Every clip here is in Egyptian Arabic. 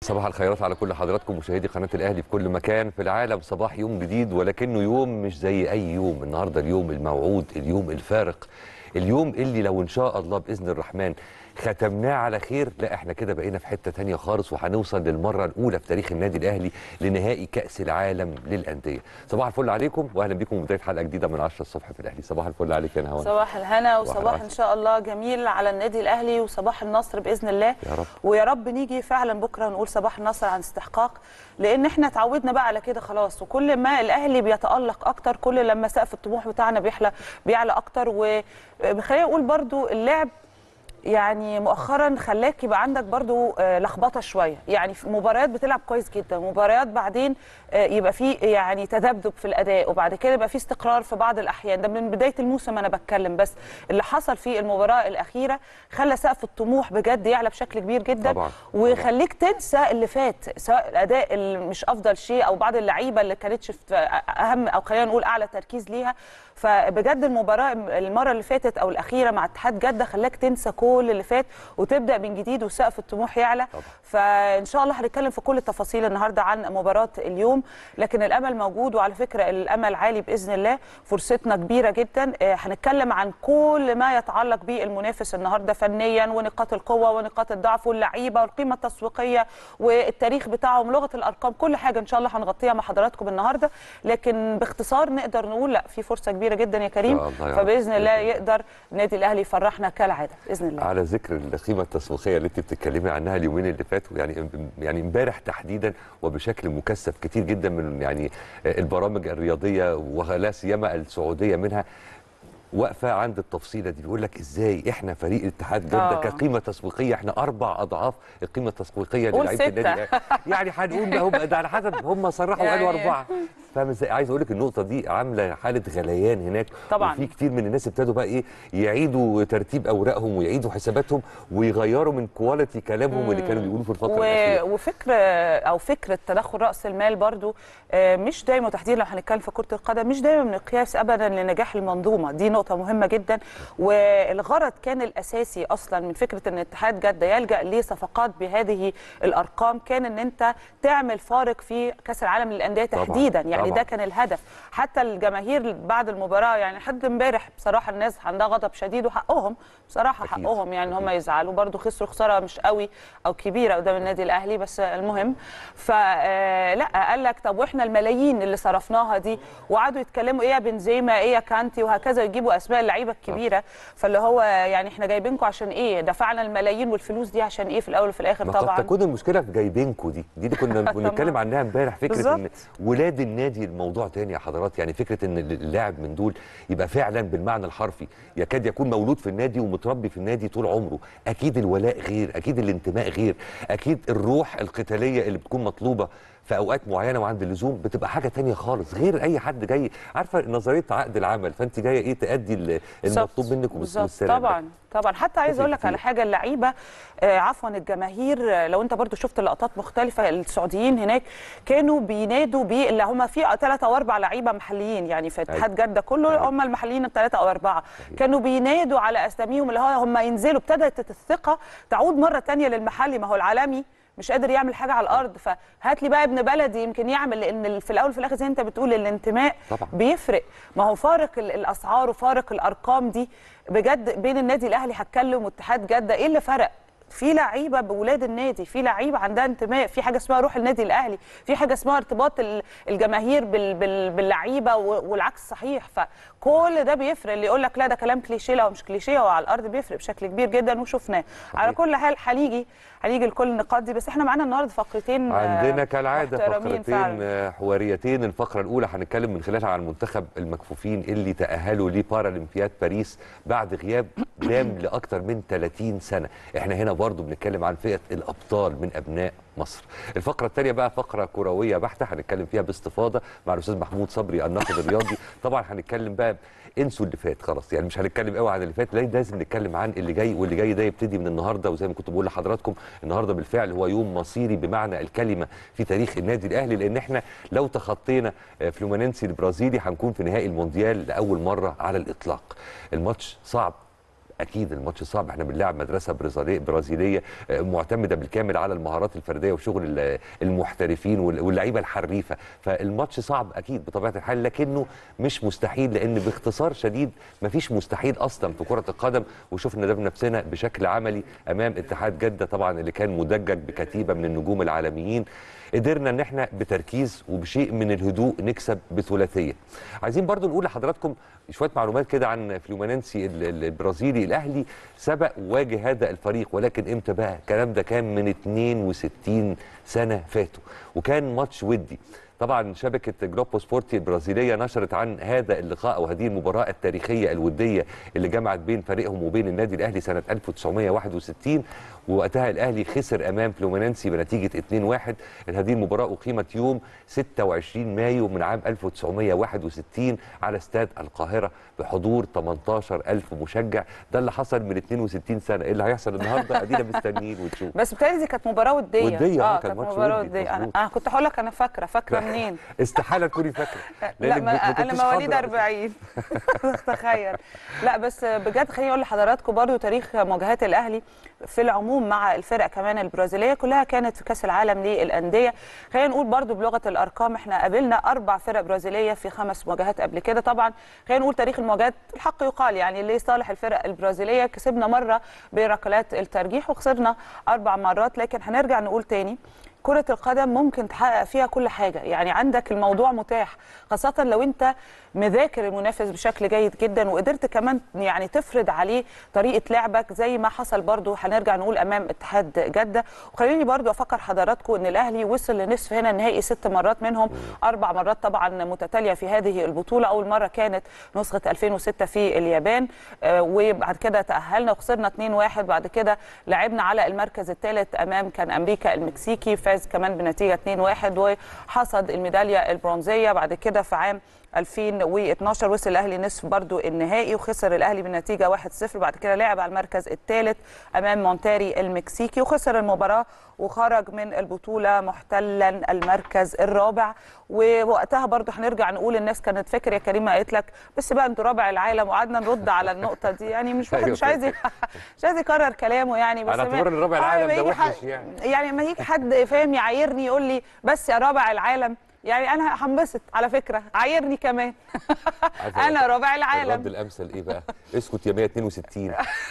صباح الخيرات على كل حضراتكم مشاهدي قناه الاهلي في كل مكان في العالم صباح يوم جديد ولكنه يوم مش زي اي يوم النهارده اليوم الموعود اليوم الفارق اليوم اللي لو ان شاء الله باذن الرحمن ختمناه على خير لا احنا كده بقينا في حته تانية خالص وهنوصل للمره الاولى في تاريخ النادي الاهلي لنهائي كاس العالم للانديه صباح الفل عليكم واهلا بكم بدايه حلقه جديده من 10 الصبح في الاهلي صباح الفل عليك يا نهوان صباح الهنا صباح وصباح العسل. ان شاء الله جميل على النادي الاهلي وصباح النصر باذن الله يا رب. ويا رب نيجي فعلا بكره نقول صباح النصر عن استحقاق لان احنا اتعودنا بقى على كده خلاص وكل ما الاهلي بيتالق اكتر كل لما سقف الطموح بتاعنا بيحلى بيعلى اكتر وخلينا نقول برضو اللعب يعني مؤخرا خلاك يبقى عندك برضو آه، لخبطه شويه يعني في مباريات بتلعب كويس جدا مباريات بعدين آه، يبقى في يعني تذبذب في الاداء وبعد كده يبقى في استقرار في بعض الاحيان ده من بدايه الموسم انا بتكلم بس اللي حصل في المباراه الاخيره خلى سقف الطموح بجد يعلى بشكل كبير جدا طبعاً. ويخليك تنسى اللي فات سواء الاداء اللي مش افضل شيء او بعض اللعيبه اللي كانتش في اهم او خلينا نقول اعلى تركيز ليها فبجد المباراه المره اللي فاتت او الاخيره مع اتحاد جده خلاك تنسى كل اللي فات وتبدا من جديد وسقف الطموح يعلى طبعاً. فان شاء الله هنتكلم في كل التفاصيل النهارده عن مباراه اليوم لكن الامل موجود وعلى فكره الامل عالي باذن الله فرصتنا كبيره جدا آه، هنتكلم عن كل ما يتعلق بالمنافس النهارده فنيا ونقاط القوه ونقاط الضعف واللعيبه والقيمه التسويقيه والتاريخ بتاعهم لغه الارقام كل حاجه ان شاء الله هنغطيها مع حضراتكم النهارده لكن باختصار نقدر نقول لا في فرصه كبيره جدا يا كريم إن شاء الله يا رب. فباذن الله يقدر النادي الاهلي يفرحنا كالعاده باذن الله على ذكر القيمه التسويقيه اللي انت بتتكلمي عنها اليومين اللي فاتوا يعني يعني امبارح تحديدا وبشكل مكثف كتير جدا من يعني البرامج الرياضيه ولا سيما السعوديه منها واقفه عند التفصيله دي بيقول لك ازاي احنا فريق الاتحاد جده آه. كقيمه تسويقيه احنا اربع اضعاف القيمه التسويقيه قول للعيبه ستة. النادي الأهلي. يعني هنقول ده هم ده على حسب هم صرحوا قالوا يعني- اربعه فاهم ازاي عايز اقول لك النقطه دي عامله حاله غليان هناك طبعاً. وفي كتير من الناس ابتدوا بقى ايه يعيدوا ترتيب اوراقهم ويعيدوا حساباتهم ويغيروا من كواليتي كلامهم اللي كانوا بيقولوه في الفتره و... الاخيره وفكر او فكره تدخل راس المال برضو آه، مش دايما وتحديدا لو هنتكلم في كره القدم مش دايما مقياس ابدا لنجاح المنظومه دي نقطه مهمه جدا والغرض كان الاساسي اصلا من فكره ان اتحاد جده يلجا لصفقات بهذه الارقام كان ان انت تعمل فارق في كاس العالم للانديه طبعاً، تحديدا يعني طبعاً. ده كان الهدف حتى الجماهير بعد المباراه يعني لحد امبارح بصراحه الناس عندها غضب شديد وحقهم بصراحه أكيد، حقهم يعني هم أكيد. يزعلوا برضو خسروا خساره مش قوي او كبيره قدام النادي الاهلي بس المهم فلا قال لك طب واحنا الملايين اللي صرفناها دي وقعدوا يتكلموا ايه يا بنزيما ايه يا كانتي وهكذا يجيبوا اسماء اللعيبه الكبيره فاللي هو يعني احنا جايبينكم عشان ايه دفعنا الملايين والفلوس دي عشان ايه في الاول وفي الاخر ما قد طبعا تكون المشكله في جايبينكو دي دي اللي كنا بنتكلم عنها امبارح فكره ان بالظبط. ولاد النادي الموضوع تاني يا حضرات يعني فكره ان اللاعب من دول يبقى فعلا بالمعنى الحرفي يكاد يكون مولود في النادي ومتربي في النادي طول عمره اكيد الولاء غير اكيد الانتماء غير اكيد الروح القتاليه اللي بتكون مطلوبه في اوقات معينه وعند اللزوم بتبقى حاجه تانية خالص غير اي حد جاي عارفه نظريه عقد العمل فانت جايه ايه تادي ال- المطلوب بالظبط. منك بالظبط. والسلام طبعا طبعا حتى عايز تفرق اقول لك على كتير. حاجه اللعيبه آه، عفوا الجماهير آه، لو انت برضو شفت لقطات مختلفه السعوديين هناك كانوا بينادوا بيه اللي هم في ثلاثه او اربع لعيبه محليين يعني في اتحاد جده كله هم المحليين الثلاثه او اربعه كانوا بينادوا على اساميهم اللي هو هم ينزلوا ابتدت الثقه تعود مره تانية للمحلي ما هو العالمي مش قادر يعمل حاجه على الارض فهات لي بقى ابن بلدي يمكن يعمل لان في الاول وفي الاخر زي انت بتقول الانتماء طبعاً. بيفرق ما هو فارق ال- الاسعار وفارق الارقام دي بجد بين النادي الاهلي هتكلم واتحاد جده ايه اللي فرق في لعيبه بولاد النادي في لعيبه عندها انتماء في حاجه اسمها روح النادي الاهلي في حاجه اسمها ارتباط ال- الجماهير بال- بال- باللعيبه و- والعكس صحيح فكل ده بيفرق اللي يقول لك لا ده كلام كليشيه لا هو مش كليشيه هو على الارض بيفرق بشكل كبير جدا وشفناه على كل حال هنيجي هنيجي لكل النقاط دي بس احنا معانا النهارده فقرتين آه، عندنا كالعاده محترمين فقرتين فعلاً. آه، حواريتين الفقره الاولى هنتكلم من خلالها عن منتخب المكفوفين اللي تاهلوا لبارالمبياد باريس بعد غياب دام لاكثر من 30 سنه احنا هنا برضو بنتكلم عن فئه الابطال من ابناء مصر الفقره الثانيه بقى فقره كرويه بحته هنتكلم فيها باستفاضه مع الاستاذ محمود صبري الناقد الرياضي طبعا هنتكلم بقى انسوا اللي فات خلاص يعني مش هنتكلم قوي عن اللي فات لا لازم نتكلم عن اللي جاي واللي جاي ده يبتدي من النهارده وزي ما كنت بقول لحضراتكم النهارده بالفعل هو يوم مصيري بمعنى الكلمه في تاريخ النادي الاهلي لان احنا لو تخطينا آه، فلومينينسي البرازيلي هنكون في نهائي المونديال لاول مره على الاطلاق الماتش صعب اكيد الماتش صعب احنا بنلعب مدرسه برازيليه برازيليه آه، معتمده بالكامل على المهارات الفرديه وشغل ال- المحترفين وال- واللعيبه الحريفه فالماتش صعب اكيد بطبيعه الحال لكنه مش مستحيل لان باختصار شديد مفيش مستحيل اصلا في كره القدم وشفنا ده بنفسنا بشكل عملي امام اتحاد جده طبعا اللي كان مدجج بكتيبه من النجوم العالميين قدرنا ان احنا بتركيز وبشيء من الهدوء نكسب بثلاثيه عايزين برضو نقول لحضراتكم شويه معلومات كده عن فلومينينسي ال- ال- البرازيلي الاهلي سبق وواجه هذا الفريق ولكن امتى بقى الكلام ده كان من 62 سنه فاتوا وكان ماتش ودي طبعا شبكه جروبو سبورتي البرازيليه نشرت عن هذا اللقاء او هذه المباراه التاريخيه الوديه اللي جمعت بين فريقهم وبين النادي الاهلي سنه 1961 ووقتها الاهلي خسر امام فلومينينسي بنتيجه 2-1 هذه المباراه اقيمت يوم 26 مايو من عام 1961 على استاد القاهره بحضور 18000 مشجع ده اللي حصل من 62 سنه ايه اللي هيحصل النهارده ادينا مستنيين ونشوف بس بتهيألي دي كانت مباراه وديه ودية، آه، اه كان كانت ماتش مباراه ودي، وديه انا مظبوط. انا كنت هقول لك انا فاكره فاكره منين استحاله تكوني فاكره لا لأنك ما انا كنتيش مواليد حاضرة. 40 تخيل لا بس بجد خليني اقول لحضراتكم برضو تاريخ مواجهات الاهلي في العموم مع الفرق كمان البرازيليه كلها كانت في كاس العالم للانديه خلينا نقول برضو بلغه الارقام احنا قابلنا اربع فرق برازيليه في خمس مواجهات قبل كده طبعا خلينا نقول تاريخ المواجهات الحق يقال يعني لصالح الفرق البرازيليه كسبنا مره بركلات الترجيح وخسرنا اربع مرات لكن هنرجع نقول تاني كرة القدم ممكن تحقق فيها كل حاجة يعني عندك الموضوع متاح خاصة لو انت مذاكر المنافس بشكل جيد جدا وقدرت كمان يعني تفرض عليه طريقة لعبك زي ما حصل برضو هنرجع نقول امام اتحاد جدة وخليني برضو افكر حضراتكم ان الاهلي وصل لنصف هنا النهائي ست مرات منهم اربع مرات طبعا متتالية في هذه البطولة اول مرة كانت نسخة 2006 في اليابان آه، وبعد كده تأهلنا وخسرنا 2-1 بعد كده لعبنا على المركز الثالث امام كان امريكا المكسيكي فاز كمان بنتيجه 2-1 وحصد الميداليه البرونزيه بعد كده في عام 2012 وصل الاهلي نصف برضو النهائي وخسر الاهلي بنتيجه 1-0 بعد كده لعب على المركز الثالث امام مونتاري المكسيكي وخسر المباراه وخرج من البطوله محتلا المركز الرابع ووقتها برضو هنرجع نقول الناس كانت فاكر يا كريمه قالت لك بس بقى انتوا رابع العالم وقعدنا نرد على النقطه دي يعني مش واحد أيوة مش عايز مش عايز يكرر كلامه يعني بس على اعتبار ان رابع العالم لما ده يجي وحش حد- يعني يعني لما يجي حد فاهم يعايرني يقول لي بس يا رابع العالم يعني انا هنبسط على فكره عايرني كمان عارفة انا رابع العالم الرد الامثل ايه بقى؟ اسكت يا 162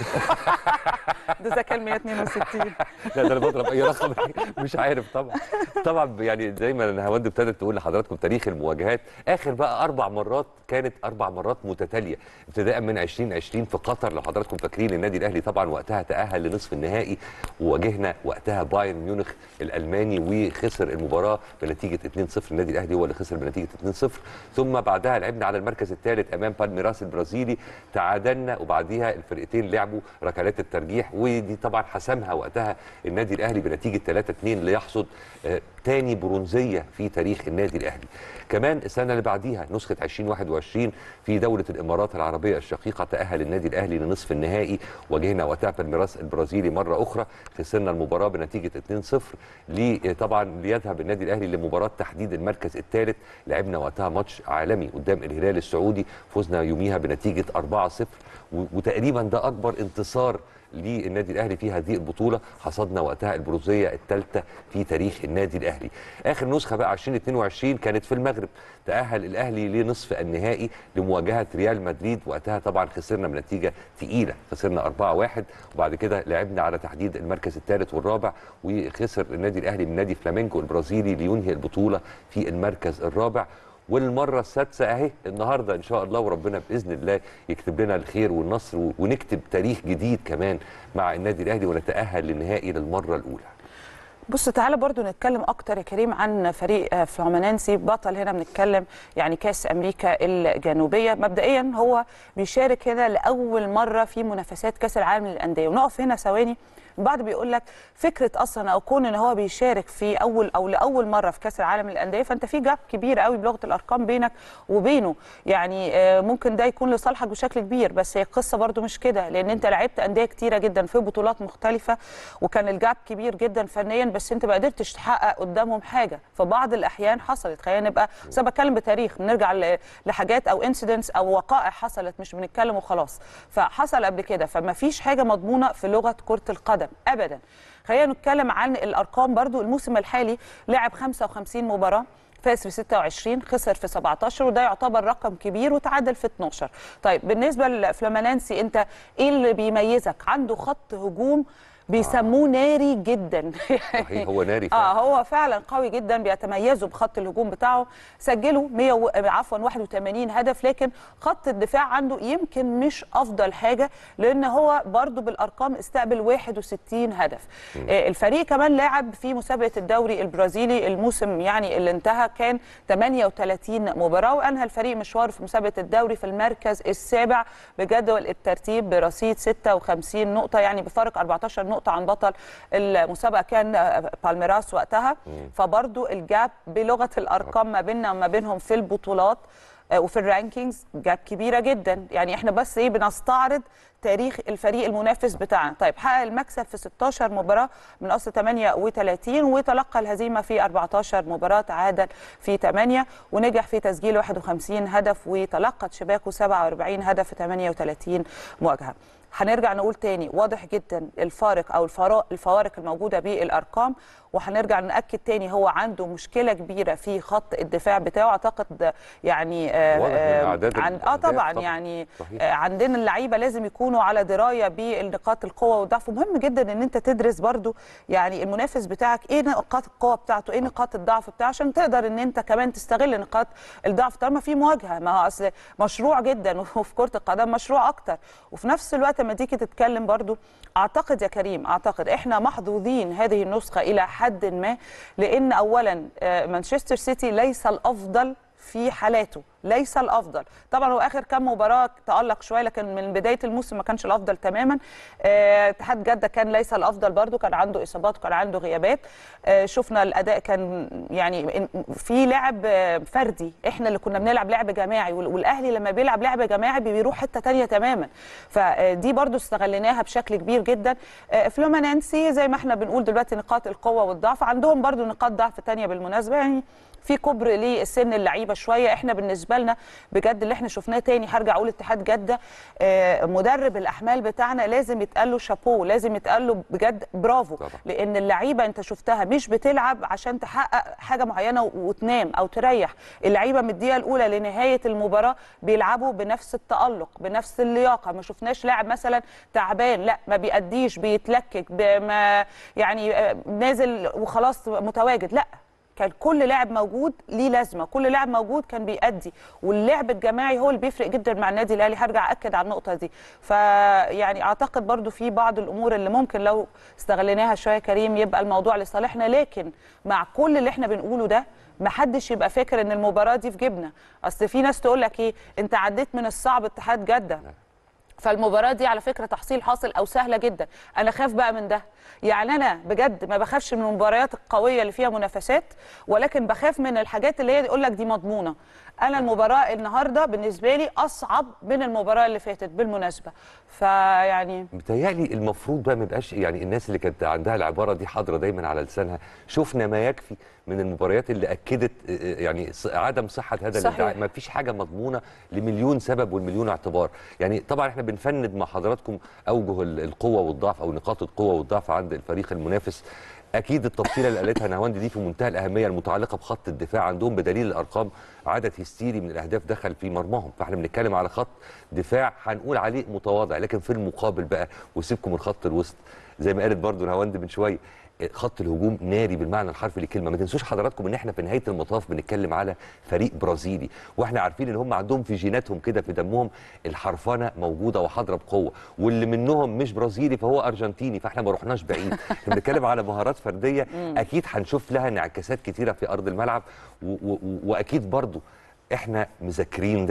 ده اذا كان 162 لا ده انا بضرب اي رقم مش عارف طبعا طبعا يعني زي ما نهاوند ابتدت تقول لحضراتكم تاريخ المواجهات اخر بقى اربع مرات كانت اربع مرات متتاليه ابتداء من 2020 في قطر لو حضراتكم فاكرين النادي الاهلي طبعا وقتها تاهل لنصف النهائي وواجهنا وقتها بايرن ميونخ الالماني وخسر المباراه بنتيجه 2-0 النادي الاهلي هو اللي خسر بنتيجه 2-0 ثم بعدها لعبنا على المركز الثالث امام بالميراس البرازيلي تعادلنا وبعديها الفرقتين لعبوا ركلات الترجيح ودي طبعا حسمها وقتها النادي الاهلي بنتيجه 3-2 ليحصد آه، تاني برونزيه في تاريخ النادي الاهلي كمان السنه اللي بعديها نسخه 2021 في دوله الامارات العربيه الشقيقه تاهل النادي الاهلي لنصف النهائي واجهنا وقتها بالميراس البرازيلي مره اخرى خسرنا المباراه بنتيجه 2-0 لي طبعا ليذهب النادي الاهلي لمباراه تحديد المركز الثالث لعبنا وقتها ماتش عالمي قدام الهلال السعودي فزنا يوميها بنتيجه 4-0 و- وتقريبا ده اكبر انتصار للنادي الاهلي في هذه البطوله حصدنا وقتها البرونزيه الثالثه في تاريخ النادي الاهلي اخر نسخه بقى 2022 كانت في المغرب تاهل الاهلي لنصف النهائي لمواجهه ريال مدريد وقتها طبعا خسرنا بنتيجه ثقيله خسرنا 4-1 وبعد كده لعبنا على تحديد المركز الثالث والرابع وخسر النادي الاهلي من نادي فلامينكو البرازيلي لينهي البطوله في المركز الرابع والمره السادسه اهي النهارده ان شاء الله وربنا باذن الله يكتب لنا الخير والنصر و- ونكتب تاريخ جديد كمان مع النادي الاهلي ونتاهل للنهائي للمره الاولى بص تعالى برضو نتكلم اكتر يا كريم عن فريق آه، فلومينينسي بطل هنا بنتكلم يعني كاس امريكا الجنوبيه مبدئيا هو بيشارك هنا لاول مره في منافسات كاس العالم للانديه ونقف هنا ثواني البعض بيقول لك فكره اصلا او كون ان هو بيشارك في اول او لاول مره في كاس العالم للانديه فانت في جاب كبير قوي بلغه الارقام بينك وبينه يعني آه، ممكن ده يكون لصالحك بشكل كبير بس هي القصه برضو مش كده لان انت لعبت انديه كتيره جدا في بطولات مختلفه وكان الجاب كبير جدا فنيا بس انت ما قدرتش تحقق قدامهم حاجه في بعض الاحيان حصلت خلينا نبقى بس انا بتكلم بتاريخ بنرجع ل- لحاجات او انسيدنتس او وقائع حصلت مش بنتكلم وخلاص فحصل قبل كده فما فيش حاجه مضمونه في لغه كره القدم ابدا خلينا نتكلم عن الارقام برضو الموسم الحالي لعب 55 مباراه فاز في 26 خسر في 17 وده يعتبر رقم كبير وتعادل في 12 طيب بالنسبه لفلامانانسي انت ايه اللي بيميزك عنده خط هجوم بيسموه ناري جدا صحيح هو ناري اه فعلا هو فعلا قوي جدا بيتميزوا بخط الهجوم بتاعه سجلوا 100 و... عفوا 81 هدف لكن خط الدفاع عنده يمكن مش افضل حاجه لان هو برضو بالارقام استقبل 61 هدف آه الفريق كمان لعب في مسابقه الدوري البرازيلي الموسم يعني اللي انتهى كان 38 مباراه وانهى الفريق مشواره في مسابقه الدوري في المركز السابع بجدول الترتيب برصيد 56 نقطه يعني بفارق 14 نقطه عن بطل المسابقه كان آه، بالميراس وقتها فبرضو الجاب بلغه الارقام ما بيننا وما بينهم في البطولات آه، وفي الرانكينجز جاب كبيره جدا يعني احنا بس ايه بنستعرض تاريخ الفريق المنافس بتاعنا طيب حقق المكسب في 16 مباراه من اصل 38 وتلقى الهزيمه في 14 مباراه تعادل في 8 ونجح في تسجيل 51 هدف وتلقت شباكه 47 هدف في 38 مواجهه هنرجع نقول تاني واضح جدا الفارق او الفرا- الفوارق الموجوده بالارقام وهنرجع ناكد تاني هو عنده مشكله كبيره في خط الدفاع بتاعه اعتقد يعني آه، واضح من آه، أعداد عن اه الأهداف طبعا طبعاً. يعني صحيح. آه، عندنا اللعيبه لازم يكونوا على درايه بالنقاط القوه والضعف ومهم جدا ان انت تدرس برضو يعني المنافس بتاعك ايه نقاط القوه بتاعته ايه نقاط الضعف بتاعه عشان تقدر ان انت كمان تستغل نقاط الضعف طالما في مواجهه ما هو اصل مشروع جدا وفي كره القدم مشروع اكتر وفي نفس الوقت لما تيجي تتكلم برضو اعتقد يا كريم اعتقد احنا محظوظين هذه النسخه الى حد ما لان اولا آه، مانشستر سيتي ليس الافضل في حالاته ليس الافضل طبعا هو اخر كام مباراه تالق شويه لكن من بدايه الموسم ما كانش الافضل تماما آه، اتحاد جده كان ليس الافضل برضو كان عنده اصابات وكان عنده غيابات آه، شفنا الاداء كان يعني إن- في لعب آه، فردي احنا اللي كنا بنلعب لعب جماعي وال- والاهلي لما بيلعب لعب جماعي بيروح حته تانية تماما فدي برضو استغليناها بشكل كبير جدا آه، فلومينانسي زي ما احنا بنقول دلوقتي نقاط القوه والضعف عندهم برضو نقاط ضعف تانية بالمناسبه يعني في كبر لسن اللعيبه شويه احنا بالنسبه لنا بجد اللي احنا شفناه تاني هرجع اقول اتحاد جده آه، مدرب الاحمال بتاعنا لازم يتقال له شابو لازم يتقال له بجد برافو طبعا. لان اللعيبه انت شفتها مش بتلعب عشان تحقق حاجه معينه و- وتنام او تريح اللعيبه من الدقيقه الاولى لنهايه المباراه بيلعبوا بنفس التالق بنفس اللياقه ما شفناش لاعب مثلا تعبان لا ما بيأديش بيتلكك ب- ما يعني آه، نازل وخلاص متواجد لا كان كل لاعب موجود ليه لازمه كل لاعب موجود كان بيأدي واللعب الجماعي هو اللي بيفرق جدا مع النادي الاهلي هرجع اكد على النقطه دي فيعني اعتقد برضو في بعض الامور اللي ممكن لو استغليناها شويه كريم يبقى الموضوع لصالحنا لكن مع كل اللي احنا بنقوله ده ما حدش يبقى فاكر ان المباراه دي في جيبنا اصل في ناس تقول لك ايه انت عديت من الصعب اتحاد جده فالمباراه دي على فكره تحصيل حاصل او سهله جدا انا خاف بقى من ده يعني انا بجد ما بخافش من المباريات القويه اللي فيها منافسات ولكن بخاف من الحاجات اللي هي يقول لك دي مضمونه انا المباراه النهارده بالنسبه لي اصعب من المباراه اللي فاتت بالمناسبه فيعني متهيألي المفروض بقى ما يبقاش يعني الناس اللي كانت عندها العباره دي حاضره دايما على لسانها شفنا ما يكفي من المباريات اللي اكدت آه، آه، يعني ص- عدم صحه هذا صحيح. الادعاء ما فيش حاجه مضمونه لمليون سبب والمليون اعتبار يعني طبعا احنا بنفند مع حضراتكم اوجه ال- القوه والضعف او نقاط القوه والضعف عند الفريق المنافس اكيد التفصيله اللي قالتها نهاوند دي في منتهى الاهميه المتعلقه بخط الدفاع عندهم بدليل الارقام عدد هستيري من الاهداف دخل في مرماهم فاحنا بنتكلم على خط دفاع هنقول عليه متواضع لكن في المقابل بقى وسيبكم من خط الوسط زي ما قالت برضو نهاوند من شويه خط الهجوم ناري بالمعنى الحرفي للكلمه ما تنسوش حضراتكم ان احنا في نهايه المطاف بنتكلم على فريق برازيلي واحنا عارفين ان هم عندهم في جيناتهم كده في دمهم الحرفنه موجوده وحاضره بقوه واللي منهم مش برازيلي فهو ارجنتيني فاحنا ما رحناش بعيد احنا بنتكلم على مهارات فرديه اكيد هنشوف لها انعكاسات كتيره في ارض الملعب و- و- واكيد برضو احنا مذاكرين ده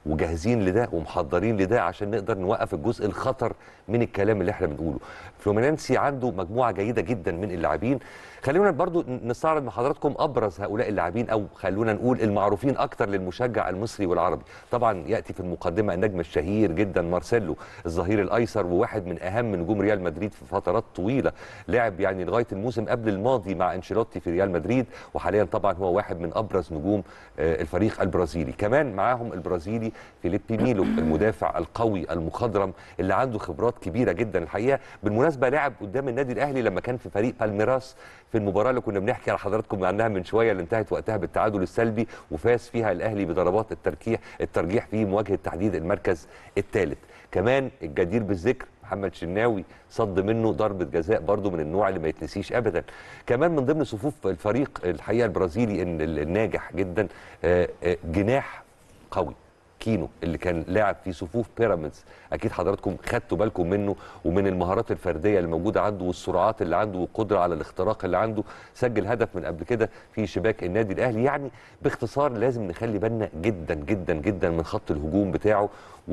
وجاهزين لده ومحضرين لده عشان نقدر نوقف الجزء الخطر من الكلام اللي احنا بنقوله فلومينانسي عنده مجموعه جيده جدا من اللاعبين خلونا برضو نستعرض مع حضراتكم ابرز هؤلاء اللاعبين او خلونا نقول المعروفين اكتر للمشجع المصري والعربي طبعا ياتي في المقدمه النجم الشهير جدا مارسيلو الظهير الايسر وواحد من اهم نجوم ريال مدريد في فترات طويله لعب يعني لغايه الموسم قبل الماضي مع انشيلوتي في ريال مدريد وحاليا طبعا هو واحد من ابرز نجوم آه، الفريق البرازيلي كمان معاهم البرازيلي فيليبي ميلو المدافع القوي المخضرم اللي عنده خبرات كبيره جدا الحقيقه بالمناسبه لعب قدام النادي الاهلي لما كان في فريق بالميراس في المباراه اللي كنا بنحكي على حضراتكم عنها من شويه اللي انتهت وقتها بالتعادل السلبي وفاز فيها الاهلي بضربات التركيح الترجيح في مواجهه تحديد المركز الثالث كمان الجدير بالذكر محمد شناوي صد منه ضربه جزاء برضه من النوع اللي ما يتنسيش ابدا كمان من ضمن صفوف الفريق الحقيقه البرازيلي إن الناجح جدا آه، آه، جناح قوي كينو اللي كان لاعب في صفوف بيراميدز اكيد حضراتكم خدتوا بالكم منه ومن المهارات الفرديه اللي موجوده عنده والسرعات اللي عنده والقدره على الاختراق اللي عنده سجل هدف من قبل كده في شباك النادي الاهلي يعني باختصار لازم نخلي بالنا جدا جدا جدا من خط الهجوم بتاعه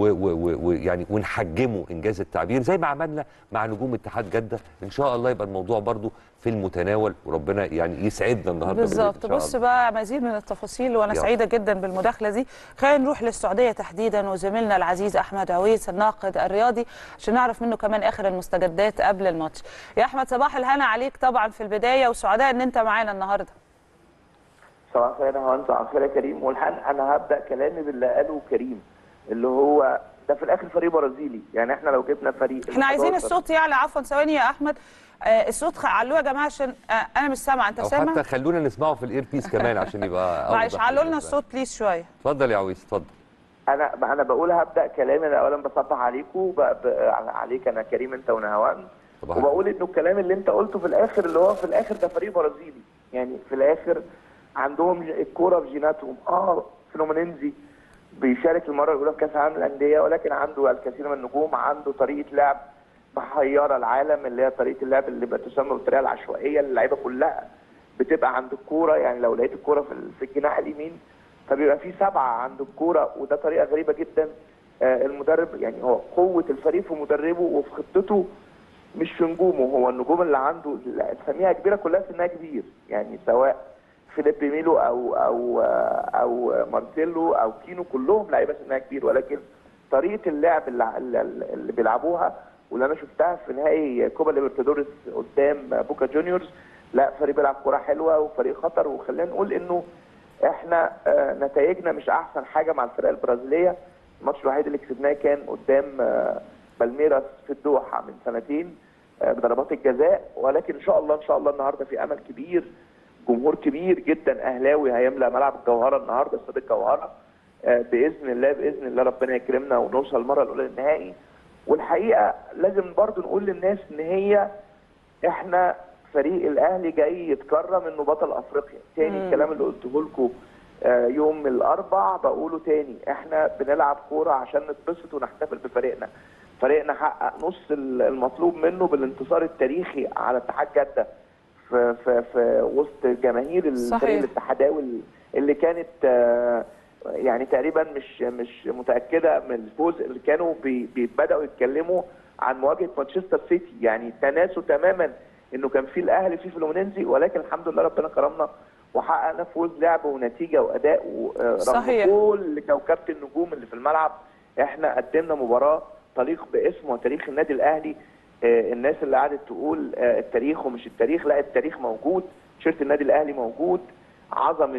ويعني ونحجمه انجاز التعبير زي ما عملنا مع نجوم اتحاد جده ان شاء الله يبقى الموضوع برضو في المتناول وربنا يعني يسعدنا النهارده بالليل إن بالظبط شاء بص الله. بقى مزيد من التفاصيل وانا يلا. سعيده جدا بالمداخله دي خلينا نروح للسعوديه تحديدا وزميلنا العزيز احمد عويس الناقد الرياضي عشان نعرف منه كمان اخر المستجدات قبل الماتش يا احمد صباح الهنا عليك طبعا في البدايه وسعداء ان انت معانا النهارده صباح الخير يا هوانس صباح الخير يا كريم والحق انا هبدا كلامي باللي قاله كريم اللي هو ده في الاخر فريق برازيلي يعني احنا لو جبنا فريق احنا عايزين ال11 الصوت يعلى عفوا ثواني يا احمد آه الصوت خ- علوه يا جماعه عشان آه انا مش سامعه انت او سامع حتى خلونا نسمعه في الاير بيس كمان عشان يبقى معلش أوضح علوا لنا بالنسبة الصوت بليز شويه اتفضل يا عويس اتفضل انا انا بقول هبدا كلامي انا اولا بصبح عليكم ب- ب- عليك انا كريم انت ونهوان صباح وبقول انه الكلام اللي انت قلته في الاخر اللي هو في الاخر ده فريق برازيلي يعني في الاخر عندهم ج- الكوره في جيناتهم اه فلومينينزي بيشارك المره الاولى في كاس العالم للانديه ولكن عنده الكثير من النجوم عنده طريقه لعب محيره العالم اللي هي طريقه اللعب اللي بتسمى بالطريقه العشوائيه اللي اللعيبه كلها بتبقى عند الكوره يعني لو لقيت الكوره في ال- في الجناح اليمين فبيبقى في سبعه عند الكوره وده طريقه غريبه جدا آه، المدرب يعني هو قوه الفريق في مدربه وفي خطته مش في نجومه هو النجوم اللي عنده اللي تسميها كبيره كلها سنها كبير يعني سواء فيليب ميلو او او او مارسيلو او كينو كلهم لعيبه سنها كبير ولكن طريقه اللعب اللي, اللي اللي بيلعبوها واللي انا شفتها في نهائي كوبا ليبرتادوريس قدام بوكا جونيورز لا فريق بيلعب كوره حلوه وفريق خطر وخلينا نقول انه احنا آه، نتائجنا مش احسن حاجه مع الفرق البرازيليه الماتش الوحيد اللي كسبناه كان قدام آه، بالميراس في الدوحه من سنتين آه، بضربات الجزاء ولكن ان شاء الله ان شاء الله النهارده في امل كبير جمهور كبير جدا اهلاوي هيملى ملعب الجوهره النهارده استاد الجوهره آه، باذن الله باذن الله ربنا يكرمنا ونوصل المره الاولى للنهائي والحقيقه لازم برضو نقول للناس ان هي احنا فريق الاهلي جاي يتكرم انه بطل افريقيا تاني مم. الكلام اللي قلته لكم آه، يوم الاربع بقوله تاني احنا بنلعب كوره عشان نتبسط ونحتفل بفريقنا فريقنا حقق نص ال- المطلوب منه بالانتصار التاريخي على اتحاد جده في في في وسط جماهير الفريق صحيح. الاتحاداوي اللي كانت آه، يعني تقريبا مش مش متاكده من الفوز اللي كانوا بي بي- بداوا يتكلموا عن مواجهه مانشستر سيتي يعني تناسوا تماما انه كان في الاهلي في فلومينينزي ولكن الحمد لله ربنا كرمنا وحققنا فوز لعب ونتيجه واداء و- آه، رغم صحيح. كل كوكبه النجوم اللي في الملعب احنا قدمنا مباراه تليق باسم وتاريخ النادي الاهلي آه، الناس اللي قعدت تقول آه، التاريخ ومش التاريخ لا التاريخ موجود تيشيرت النادي الاهلي موجود عظمه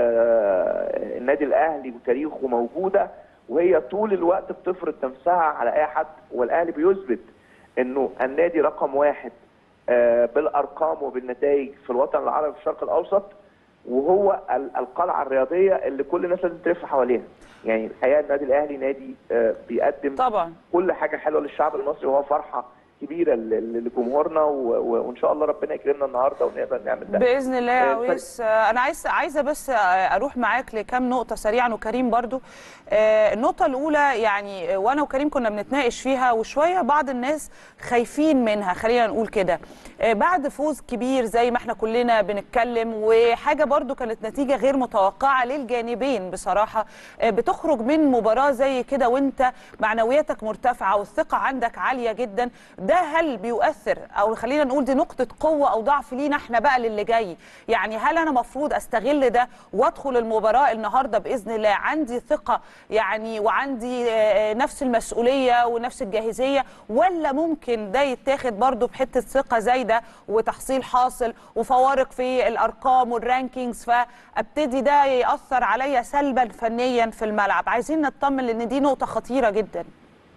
آه، النادي الاهلي وتاريخه موجوده وهي طول الوقت بتفرض نفسها على اي حد والاهلي بيثبت انه النادي رقم واحد آه، بالارقام وبالنتائج في الوطن العربي في الشرق الاوسط وهو ال- القلعه الرياضيه اللي كل الناس لازم تلف حواليها يعني الحقيقه النادي الاهلي نادي آه، بيقدم طبعا كل حاجه حلوه للشعب المصري وهو فرحه كبيره ل- ل- لجمهورنا و- و- وان شاء الله ربنا يكرمنا النهارده ونقدر نعمل ده باذن الله يا آه، عويس آه، انا عايز عايزه بس آه، اروح معاك لكام نقطه سريعا وكريم برضو آه، النقطه الاولى يعني آه، وانا وكريم كنا بنتناقش فيها وشويه بعض الناس خايفين منها خلينا نقول كده آه، بعد فوز كبير زي ما احنا كلنا بنتكلم وحاجه برضو كانت نتيجه غير متوقعه للجانبين بصراحه آه، بتخرج من مباراه زي كده وانت معنوياتك مرتفعه والثقه عندك عاليه جدا ده هل بيؤثر او خلينا نقول دي نقطه قوه او ضعف لينا احنا بقى للي جاي يعني هل انا مفروض استغل ده وادخل المباراه النهارده باذن الله عندي ثقه يعني وعندي آه، نفس المسؤوليه ونفس الجاهزيه ولا ممكن ده يتاخد برضو بحته ثقه زايده وتحصيل حاصل وفوارق في الارقام والرانكينجز فابتدي ده ياثر عليا سلبا فنيا في الملعب عايزين نطمن لان دي نقطه خطيره جدا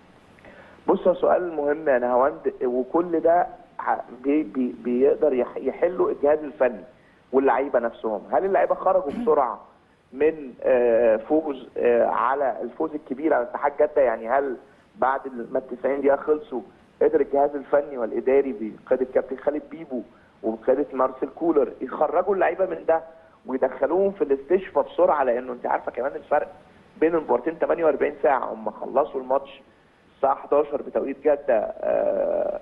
بص هو سؤال مهم يا نهاوند وكل ده ح- بي بي بيقدر يح- يحله الجهاز الفني واللعيبه نفسهم هل اللعيبه خرجوا بسرعه من آه، فوز آه، على الفوز الكبير على اتحاد جده يعني هل بعد ما ال 90 دقيقه خلصوا قدر الجهاز الفني والاداري بقياده الكابتن خالد بيبو وبقياده مارسيل كولر يخرجوا اللعيبه من ده ويدخلوهم في الاستشفاء بسرعه لانه انت عارفه كمان الفرق بين المباراتين 48 ساعه هم خلصوا الماتش الساعه 11 بتوقيت جده آه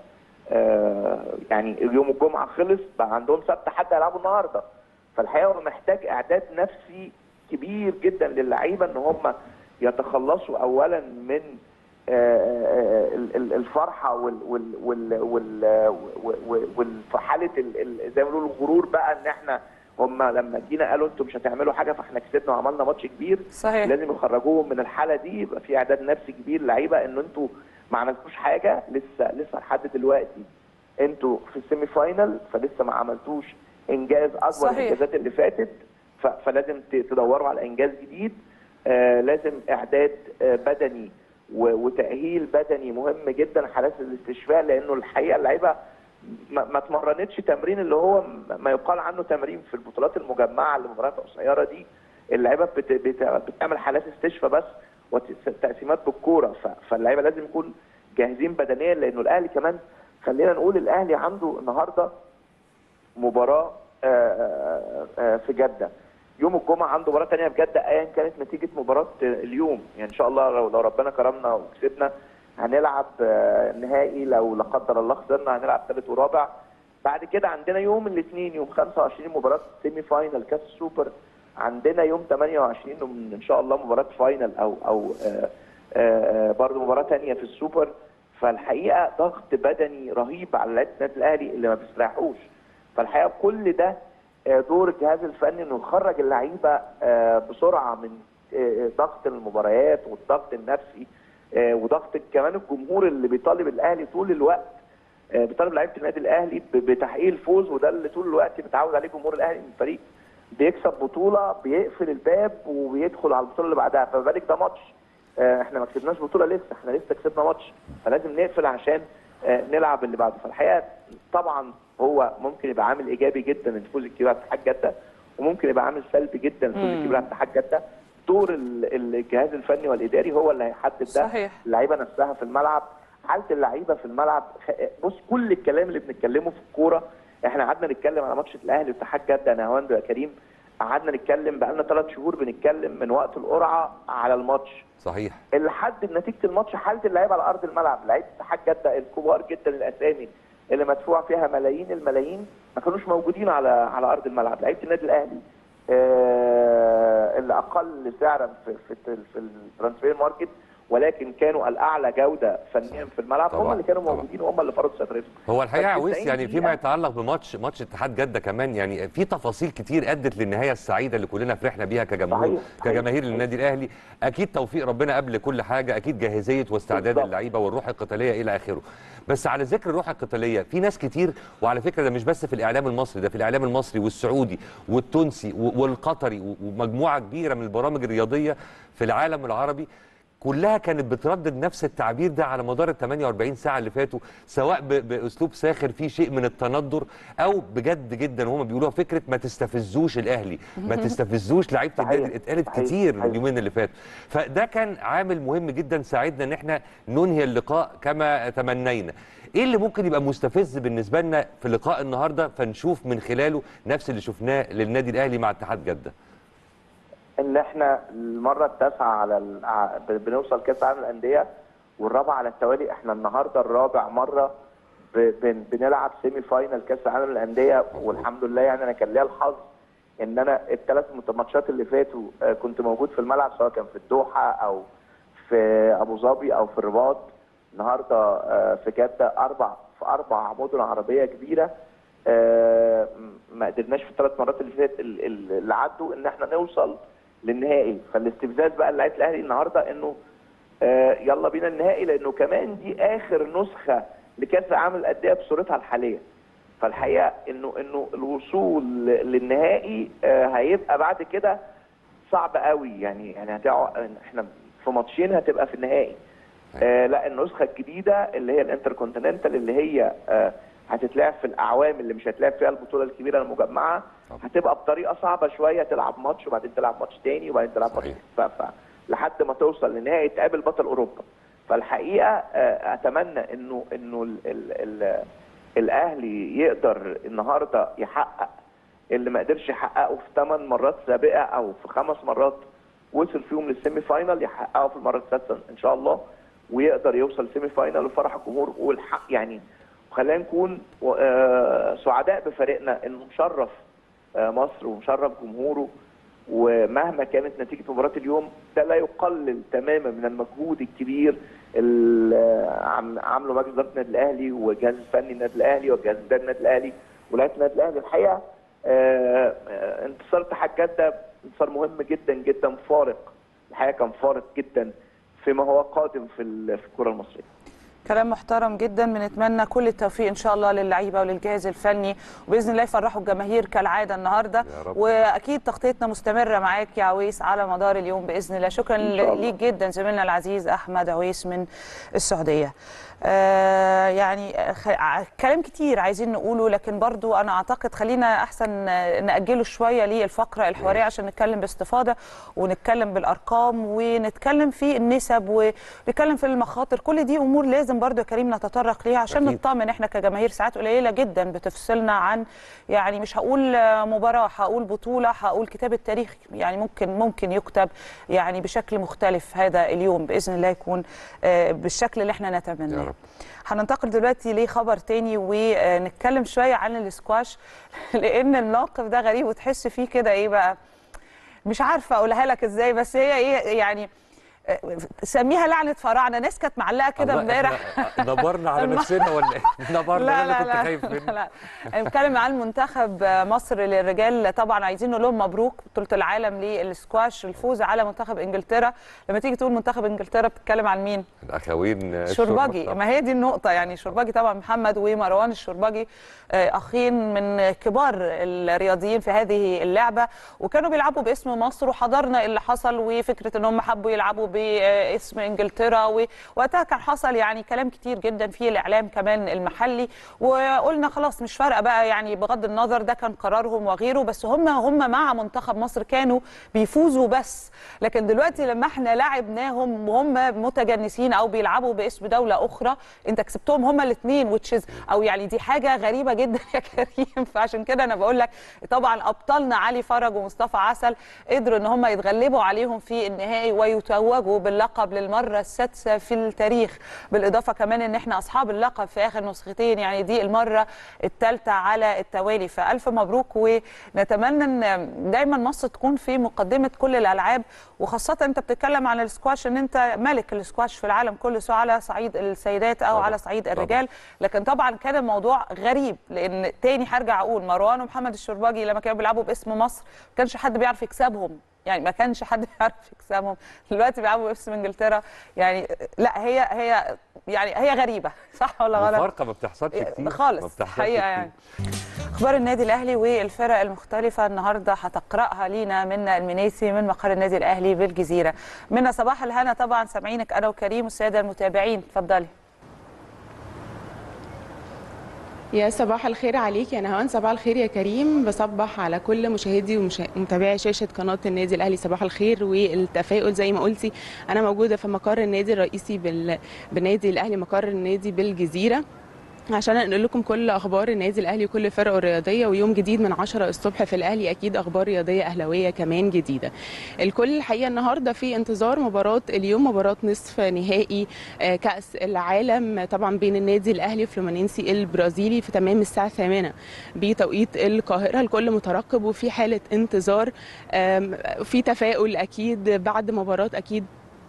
آه يعني يوم الجمعه خلص بقى عندهم سبت حد هيلعبوا النهارده فالحقيقه هو محتاج اعداد نفسي كبير جدا للعيبه ان هم يتخلصوا اولا من آه، آه، ال- ال- الفرحه وال وال وال وال وال- وال- في حاله ال- ال- زي ما بيقولوا الغرور بقى ان احنا هم لما جينا قالوا انتم مش هتعملوا حاجه فاحنا كسبنا وعملنا ماتش كبير صحيح لازم يخرجوهم من الحاله دي يبقى في اعداد نفسي كبير لعيبه ان انتوا ما عملتوش حاجه لسه لسه لحد دلوقتي انتوا في السيمي فاينل فلسه ما عملتوش انجاز اكبر صحيح. الانجازات اللي فاتت ف- فلازم ت- تدوروا على انجاز جديد آه لازم اعداد آه بدني و- وتاهيل بدني مهم جدا حالات الاستشفاء لانه الحقيقه اللعيبه ما ما اتمرنتش تمرين اللي هو م- ما يقال عنه تمرين في البطولات المجمعه المباريات القصيره دي اللعيبه بت بت بتعمل حالات استشفاء بس وتقسيمات بالكوره ف- فاللعيبه لازم يكون جاهزين بدنيا لانه الاهلي كمان خلينا نقول الاهلي عنده النهارده مباراه آه، آه، آه، في جده يوم الجمعه عنده مباراه ثانيه في جده ايا كانت نتيجه مباراه اليوم يعني ان شاء الله لو لو ربنا كرمنا وكسبنا هنلعب آه، نهائي لو لا قدر الله خسرنا هنلعب ثالث ورابع بعد كده عندنا يوم الاثنين يوم 25 مباراه سيمي فاينل كاس السوبر عندنا يوم 28 ومن- ان شاء الله مباراه فاينل او او آه، آه، برضه مباراه ثانيه في السوبر فالحقيقه ضغط بدني رهيب على لعيبه النادي الاهلي اللي ما بيستريحوش فالحقيقه كل ده آه، دور الجهاز الفني انه يخرج اللعيبه آه، بسرعه من آه، ضغط المباريات والضغط النفسي آه، وضغط كمان الجمهور اللي بيطالب الاهلي طول الوقت آه، بيطالب لعيبه النادي الاهلي ب- بتحقيق الفوز وده اللي طول الوقت متعود عليه جمهور الاهلي من الفريق بيكسب بطوله بيقفل الباب وبيدخل على البطوله اللي بعدها فما بالك ده ماتش آه، احنا ما كسبناش بطوله لسه احنا لسه كسبنا ماتش فلازم نقفل عشان آه، نلعب اللي بعده فالحقيقه طبعا هو ممكن يبقى عامل ايجابي جدا الفوز الكبير على اتحاد جده وممكن يبقى عامل سلبي جدا الفوز مم. الكبير على اتحاد جده دور ال- الجهاز الفني والاداري هو اللي هيحدد ده صحيح. اللعيبه نفسها في الملعب حاله اللعيبه في الملعب خ- بص كل الكلام اللي بنتكلمه في الكوره احنا قعدنا نتكلم على ماتش الاهلي واتحاد جده انا هواند يا كريم قعدنا نتكلم بقالنا ثلاث شهور بنتكلم من وقت القرعه على الماتش صحيح لحد نتيجه الماتش حاله اللعيبه على ارض الملعب لعيبه اتحاد جده الكبار جدا الاسامي اللي مدفوع فيها ملايين الملايين ما كانوش موجودين على على ارض الملعب لعيبه النادي الاهلي آه اللي اقل سعرا في في في الترانسفير ماركت ولكن كانوا الاعلى جوده فنيا في الملعب هم طبعاً، اللي كانوا طبعاً. موجودين وهم اللي فرضوا سيطرتهم هو الحقيقه يا بس عويس 90 يعني فيما دقيقة- يتعلق بماتش ماتش اتحاد جده كمان يعني في تفاصيل كتير ادت للنهايه السعيده اللي كلنا فرحنا بيها كجمهور صحيح، صحيح. كجماهير للنادي الاهلي اكيد توفيق ربنا قبل كل حاجه اكيد جاهزيه واستعداد بالظبط. اللعيبه والروح القتاليه الى اخره بس على ذكر الروح القتاليه في ناس كتير وعلى فكره ده مش بس في الاعلام المصري ده في الاعلام المصري والسعودي والتونسي و- والقطري و- ومجموعه كبيره من البرامج الرياضيه في العالم العربي كلها كانت بتردد نفس التعبير ده على مدار ال 48 ساعه اللي فاتوا سواء ب- باسلوب ساخر فيه شيء من التندر او بجد جدا وهم بيقولوها فكره ما تستفزوش الاهلي ما تستفزوش لعيبه صحيح، النادي اتقالت صحيح، كتير صحيح. اليومين اللي فاتوا فده كان عامل مهم جدا ساعدنا ان احنا ننهي اللقاء كما تمنينا ايه اللي ممكن يبقى مستفز بالنسبه لنا في لقاء النهارده فنشوف من خلاله نفس اللي شفناه للنادي الاهلي مع اتحاد جده ان احنا المره التاسعه على ال... ع- ب- بنوصل كاس العالم للانديه والرابعه على التوالي احنا النهارده الرابع مره ب... بن... بنلعب سيمي فاينال كاس العالم للانديه والحمد لله يعني انا كان ليا الحظ ان انا الثلاث ماتشات اللي فاتوا آه، كنت موجود في الملعب سواء كان في الدوحه او في ابو ظبي او في الرباط النهارده آه، في جده اربع في اربع مدن عربيه كبيره آه، ما قدرناش في الثلاث مرات اللي فات ال- ال- اللي عدوا ان احنا نوصل للنهائي فالاستفزاز بقى لعيبه الاهلي النهارده انه آه، يلا بينا النهائي لانه كمان دي اخر نسخه لكاس العالم للانديه بصورتها الحاليه فالحقيقه انه انه الوصول ل- للنهائي آه، هيبقى بعد كده صعب قوي يعني يعني هتقع احنا في ماتشين هتبقى في النهائي آه لا النسخه الجديده اللي هي الانتر كونتيننتال اللي هي آه هتتلعب في الاعوام اللي مش هتلعب فيها البطوله الكبيره المجمعه طبعا. هتبقى بطريقه صعبه شويه تلعب ماتش وبعدين تلعب ماتش تاني وبعدين تلعب ماتش صحيح. ف... ف... لحد ما توصل لنهائي تقابل بطل اوروبا فالحقيقه آه اتمنى انه انه ال... ال... ال... الاهلي يقدر النهارده يحقق اللي ما قدرش يحققه في ثمان مرات سابقه او في خمس مرات وصل فيهم للسيمي فاينال يحققه في المره السادسه ان شاء الله ويقدر يوصل سيمي فاينال وفرح الجمهور والحق يعني خلينا نكون آه، سعداء بفريقنا انه مشرف آه، مصر ومشرف جمهوره ومهما كانت نتيجه مباراه اليوم ده لا يقلل تماما من المجهود الكبير اللي عم- عامله مجلس اداره النادي الاهلي والجهاز الفني النادي الاهلي والجهاز الاداري النادي الاهلي ولاعيبه النادي الاهلي الحقيقه آه، آه، انتصار اتحاد جده انتصار مهم جدا جدا فارق الحقيقه كان فارق جدا فيما هو قادم في ال- في الكره المصريه كلام محترم جدا بنتمنى كل التوفيق ان شاء الله للعيبه وللجهاز الفني وباذن الله يفرحوا الجماهير كالعاده النهارده يا رب. واكيد تغطيتنا مستمره معاك يا عويس على مدار اليوم باذن الله شكرا إن شاء الله. ليك جدا زميلنا العزيز احمد عويس من السعوديه آه يعني خ... ع- كلام كتير عايزين نقوله لكن برضو انا اعتقد خلينا احسن آه، ناجله شويه للفقره الحواريه عشان نتكلم باستفاضه ونتكلم بالارقام ونتكلم في النسب ونتكلم في المخاطر كل دي امور لازم برضو يا كريم نتطرق ليها عشان أكيد. نطمن احنا كجماهير ساعات قليله جدا بتفصلنا عن يعني مش هقول آه، مباراه هقول بطوله هقول كتاب التاريخ يعني ممكن ممكن يكتب يعني بشكل مختلف هذا اليوم باذن الله يكون آه، بالشكل اللي احنا نتمناه يا رب. هننتقل دلوقتي لخبر تاني ونتكلم شويه عن الاسكواش لان الموقف ده غريب وتحس فيه كده ايه بقى مش عارفه اقولها لك ازاي بس هي ايه يعني آه، سميها لعنه فراعنه ناس كانت معلقه كده الله، امبارح إحنا نبرنا على الم- نفسنا ولا ايه؟ نبرنا لا انا لا اللي لا كنت خايف منه لا انا بتكلم عن منتخب مصر للرجال طبعا عايزين نقول لهم مبروك بطوله العالم للسكواش الفوز على منتخب انجلترا لما تيجي تقول منتخب انجلترا بتتكلم عن مين الاخوين شرباجي الشربة. ما هي دي النقطة يعني شرباجي طبعا محمد ومروان الشرباجي آه، أخين من كبار الرياضيين في هذه اللعبة وكانوا بيلعبوا باسم مصر وحضرنا اللي حصل وفكرة ان هم حبوا يلعبوا باسم انجلترا ووقتها كان حصل يعني كلام كتير جدا في الإعلام كمان المحلي وقلنا خلاص مش فارقة بقى يعني بغض النظر ده كان قرارهم وغيره بس هم هم مع منتخب مصر كانوا بيفوزوا بس لكن دلوقتي لما احنا لعبناهم وهم متجنسين او بيلعبوا باسم دوله اخرى انت كسبتهم هما الاثنين وتشيز او يعني دي حاجه غريبه جدا يا كريم فعشان كده انا بقول لك طبعا ابطالنا علي فرج ومصطفى عسل قدروا ان هم يتغلبوا عليهم في النهائي ويتوجوا باللقب للمره السادسه في التاريخ بالاضافه كمان ان احنا اصحاب اللقب في اخر نسختين يعني دي المره الثالثه على التوالي فالف مبروك ونتمنى ان دايما مصر تكون في مقدمه كل الالعاب وخاصه انت بتتكلم عن السكواش ان انت ملك السكواش في العالم كله سواء على صعيد السيدات او طبعاً. على صعيد طبعاً. الرجال لكن طبعا كان الموضوع غريب لان تاني هرجع اقول مروان ومحمد الشرباجي لما كانوا بيلعبوا باسم مصر ما كانش حد بيعرف يكسبهم يعني ما كانش حد بيعرف يكسبهم دلوقتي بيلعبوا باسم انجلترا يعني لا هي هي يعني هي غريبه صح ولا غلط؟ مفارقه ما بتحصلش كتير ما خالص بتحصلش حقيقه كتير. يعني اخبار النادي الاهلي والفرق المختلفه النهارده هتقراها لينا منا المنيسي من مقر النادي الاهلي بالجزيره منا صباح الهنا طبعا سامعينك انا وكريم والساده المتابعين اتفضلي يا صباح الخير عليك يا نهان صباح الخير يا كريم بصبح على كل مشاهدي ومشا- ومتابعي شاشة قناة النادي الأهلي صباح الخير والتفاؤل زي ما قلتي أنا موجودة في مقر النادي الرئيسي بال... بالنادي الأهلي مقر النادي بالجزيرة عشان انقل لكم كل اخبار النادي الاهلي وكل فرقه الرياضيه ويوم جديد من 10 الصبح في الاهلي اكيد اخبار رياضيه اهلاويه كمان جديده. الكل الحقيقه النهارده في انتظار مباراه اليوم مباراه نصف نهائي آه، كاس العالم طبعا بين النادي الاهلي وفلومينينسي البرازيلي في تمام الساعه 8 بتوقيت القاهره الكل مترقب وفي حاله انتظار آم، في تفاؤل اكيد بعد مباراه اكيد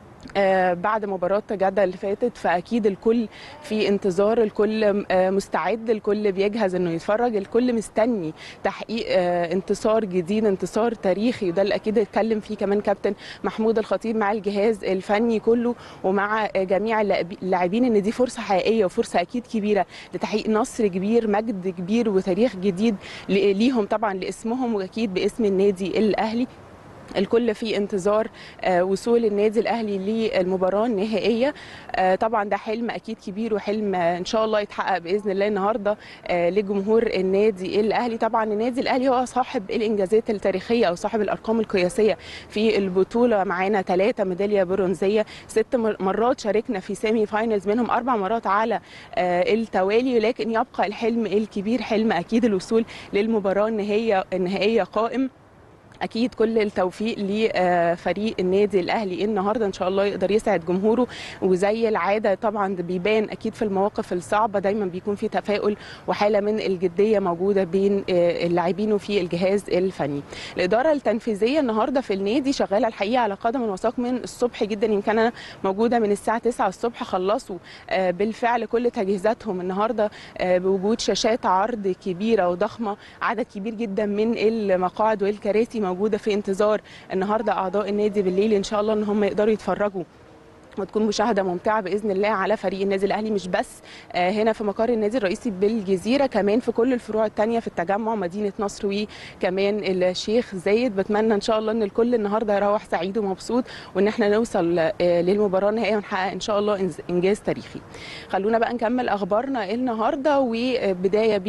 آه، بعد مباراة جدة اللي فاتت فأكيد الكل في انتظار الكل آه، مستعد الكل بيجهز انه يتفرج الكل مستني تحقيق آه، انتصار جديد انتصار تاريخي وده اللي اكيد اتكلم فيه كمان كابتن محمود الخطيب مع الجهاز الفني كله ومع آه، جميع اللاعبي- اللاعبين ان دي فرصة حقيقية وفرصة اكيد كبيرة لتحقيق نصر كبير مجد كبير وتاريخ جديد ل- ليهم طبعا لاسمهم واكيد باسم النادي الاهلي الكل في انتظار آه، وصول النادي الاهلي للمباراه النهائيه آه، طبعا ده حلم اكيد كبير وحلم آه، ان شاء الله يتحقق باذن الله النهارده آه، لجمهور النادي الاهلي طبعا النادي الاهلي هو صاحب الانجازات التاريخيه او صاحب الارقام القياسيه في البطوله معانا ثلاثه ميداليه برونزيه ست مر- مرات شاركنا في سيمي فاينلز منهم اربع مرات على آه، التوالي ولكن يبقى الحلم الكبير حلم اكيد الوصول للمباراه النهائيه النهائيه قائم اكيد كل التوفيق لفريق النادي الاهلي النهارده ان شاء الله يقدر يسعد جمهوره وزي العاده طبعا ده بيبان اكيد في المواقف الصعبه دايما بيكون في تفاؤل وحاله من الجديه موجوده بين آه، اللاعبين وفي الجهاز الفني الاداره التنفيذيه النهارده في النادي شغاله الحقيقه على قدم وساق من الصبح جدا يمكن انا موجوده من الساعه 9 الصبح خلصوا آه، بالفعل كل تجهيزاتهم النهارده آه، بوجود شاشات عرض كبيره وضخمه عدد كبير جدا من المقاعد والكراسي موجوده في انتظار النهارده اعضاء النادي بالليل ان شاء الله ان هم يقدروا يتفرجوا وتكون مشاهده ممتعه باذن الله على فريق النادي الاهلي مش بس آه، هنا في مقر النادي الرئيسي بالجزيره كمان في كل الفروع الثانيه في التجمع مدينه نصر وكمان الشيخ زايد بتمنى ان شاء الله ان الكل النهارده يروح سعيد ومبسوط وان احنا نوصل آه، للمباراه النهائيه ونحقق ان شاء الله إنز- انجاز تاريخي. خلونا بقى نكمل اخبارنا النهارده وبدايه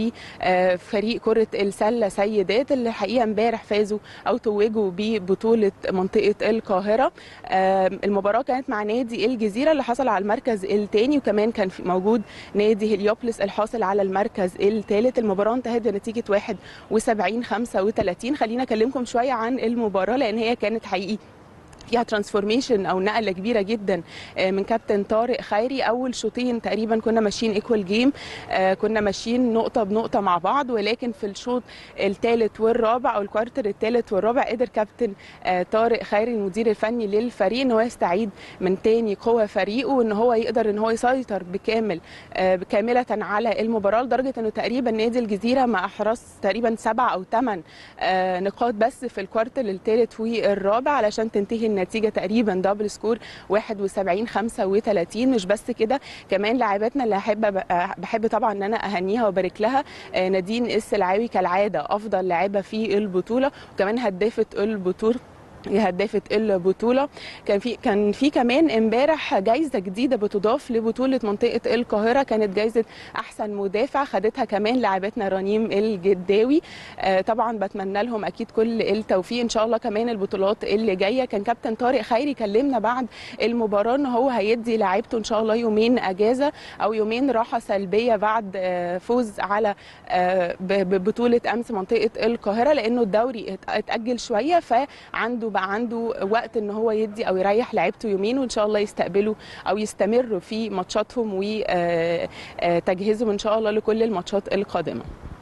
بفريق كره السله سيدات اللي الحقيقه امبارح فازوا او توجوا ببطوله منطقه القاهره آم، المباراه كانت مع نادي الجزيره اللي حصل على المركز الثاني وكمان كان في موجود نادي هليوبلس الحاصل على المركز الثالث المباراه انتهت بنتيجه 71 35 خلينا اكلمكم شويه عن المباراه لان هي كانت حقيقي فيها ترانسفورميشن او نقله كبيره جدا آه، من كابتن طارق خيري اول شوطين تقريبا كنا ماشيين ايكوال جيم كنا ماشيين نقطه بنقطه مع بعض ولكن في الشوط الثالث والرابع او الكوارتر الثالث والرابع قدر كابتن آه، طارق خيري المدير الفني للفريق ان هو يستعيد من تاني قوه فريقه وان هو يقدر ان هو يسيطر بكامل آه، كامله على المباراه لدرجه انه تقريبا نادي الجزيره ما احرز تقريبا سبع او ثمان نقاط بس في الكوارتر الثالث والرابع علشان تنتهي النتيجه تقريبا دبل سكور 71 35 مش بس كده كمان لاعباتنا اللي احب بحب طبعا ان انا اهنيها وابارك لها آه، نادين السلعاوي كالعاده افضل لاعبه في البطوله وكمان هدافه البطوله هي هدافه البطوله كان في كان في كمان امبارح جايزه جديده بتضاف لبطوله منطقه القاهره كانت جايزه احسن مدافع خدتها كمان لاعبتنا رنيم الجداوي آه، طبعا بتمنى لهم اكيد كل التوفيق ان شاء الله كمان البطولات اللي جايه كان كابتن طارق خيري كلمنا بعد المباراه ان هو هيدي لاعيبته ان شاء الله يومين اجازه او يومين راحه سلبيه بعد آه، فوز على آه، ب- ببطوله امس منطقه القاهره لانه الدوري ات- اتاجل شويه فعنده بقى عنده وقت ان هو يدي او يريح لعيبته يومين وان شاء الله يستقبلوا او يستمروا في ماتشاتهم وتجهيزهم ان شاء الله لكل الماتشات القادمه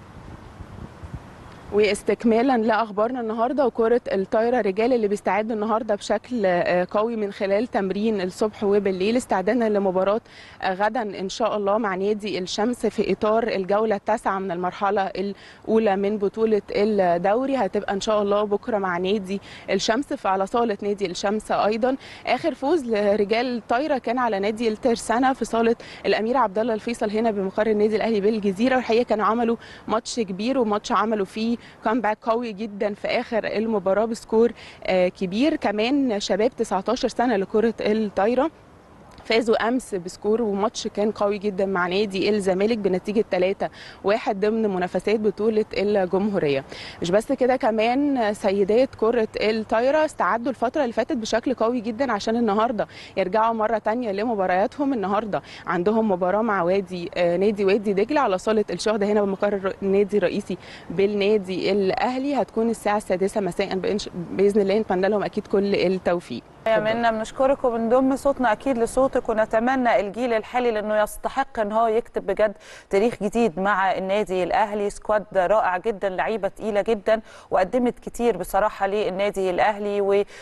واستكمالا لاخبارنا النهارده وكره الطايره رجال اللي بيستعدوا النهارده بشكل آه، قوي من خلال تمرين الصبح وبالليل استعدادا لمباراه آه، غدا ان شاء الله مع نادي الشمس في اطار الجوله التاسعه من المرحله الاولى من بطوله الدوري هتبقى ان شاء الله بكره مع نادي الشمس فعلى صاله نادي الشمس ايضا اخر فوز لرجال الطايره كان على نادي الترسانه في صاله الامير عبد الله الفيصل هنا بمقر النادي الاهلي بالجزيره والحقيقه كانوا عملوا ماتش كبير وماتش عملوا فيه كامباك قوي جدا في اخر المباراه بسكور آه، كبير كمان شباب 19 سنه لكره الطايره فازوا امس بسكور وماتش كان قوي جدا مع نادي الزمالك بنتيجه 3 واحد ضمن منافسات بطوله الجمهوريه مش بس كده كمان سيدات كره الطايره استعدوا الفتره اللي فاتت بشكل قوي جدا عشان النهارده يرجعوا مره تانية لمبارياتهم النهارده عندهم مباراه مع وادي آه، نادي وادي دجله على صاله الشهداء هنا بمقر النادي الرئيسي بالنادي الاهلي هتكون الساعه السادسة مساء بإنش- باذن الله نتمنى لهم اكيد كل التوفيق يا منا بنشكرك وبنضم صوتنا اكيد لصوتك ونتمنى الجيل الحالي لانه يستحق ان هو يكتب بجد تاريخ جديد مع النادي الاهلي سكواد رائع جدا لعيبه تقيله جدا وقدمت كتير بصراحه للنادي الاهلي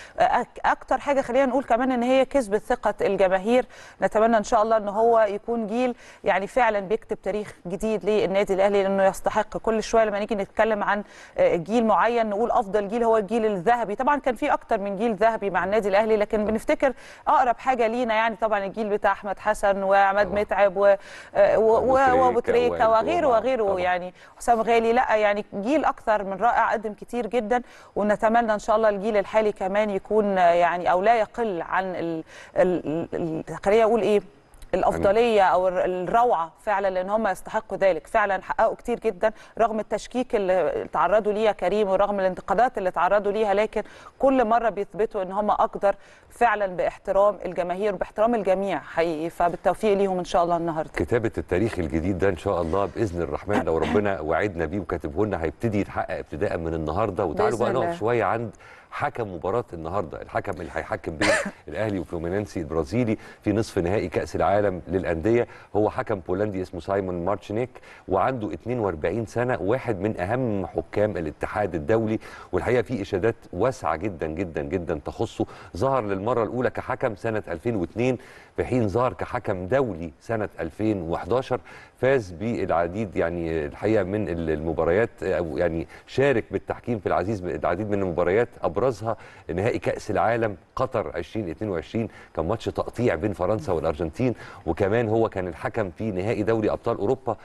واكتر حاجه خلينا نقول كمان ان هي كسبت ثقه الجماهير نتمنى ان شاء الله ان هو يكون جيل يعني فعلا بيكتب تاريخ جديد للنادي الاهلي لانه يستحق كل شويه لما نيجي نتكلم عن آه، جيل معين نقول افضل جيل هو الجيل الذهبي طبعا كان في اكتر من جيل ذهبي مع النادي الاهلي لكن بنفتكر اقرب حاجه لينا يعني طبعا الجيل بتاع احمد حسن وعماد طبعا. متعب و- آه، و- أبو و- تريكة وابو تريكه وأيوب وغيره جمعة. وغيره طبعا. يعني حسام غالي لا يعني جيل اكثر من رائع قدم كتير جدا ونتمنى ان شاء الله الجيل الحالي كمان يكون آه، يعني او لا يقل عن ال- ال- ال- خليني اقول ايه الافضليه او الر- الروعه فعلا لان هم يستحقوا ذلك فعلا حققوا كتير جدا رغم التشكيك اللي تعرضوا ليها كريم ورغم الانتقادات اللي تعرضوا ليها لكن كل مره بيثبتوا ان هم اقدر فعلا باحترام الجماهير وباحترام الجميع حقيقي فبالتوفيق ليهم ان شاء الله النهارده كتابة التاريخ الجديد ده إن شاء الله بإذن الرحمن لو ربنا وعدنا بيه وكاتبه لنا هيبتدي يتحقق ابتداء من النهاردة وتعالوا بإذن بقى الله. نقف شوية عند حكم مباراة النهاردة الحكم اللي هيحكم بين الأهلي وفلومينينسي البرازيلي في نصف نهائي كأس العالم للأندية هو حكم بولندي اسمه سايمون مارتشنيك وعنده 42 سنة واحد من أهم حكام الاتحاد الدولي والحقيقة في إشادات واسعة جدا جدا جدا تخصه ظهر للمرة الأولى كحكم سنة 2002 في حين ظهر كحكم دولي سنة 2011 فاز بالعديد يعني الحقيقة من المباريات أو يعني شارك بالتحكيم في العزيز العديد من المباريات أبرزها نهائي كأس العالم قطر 2022 كان ماتش تقطيع بين فرنسا والأرجنتين وكمان هو كان الحكم في نهائي دوري أبطال أوروبا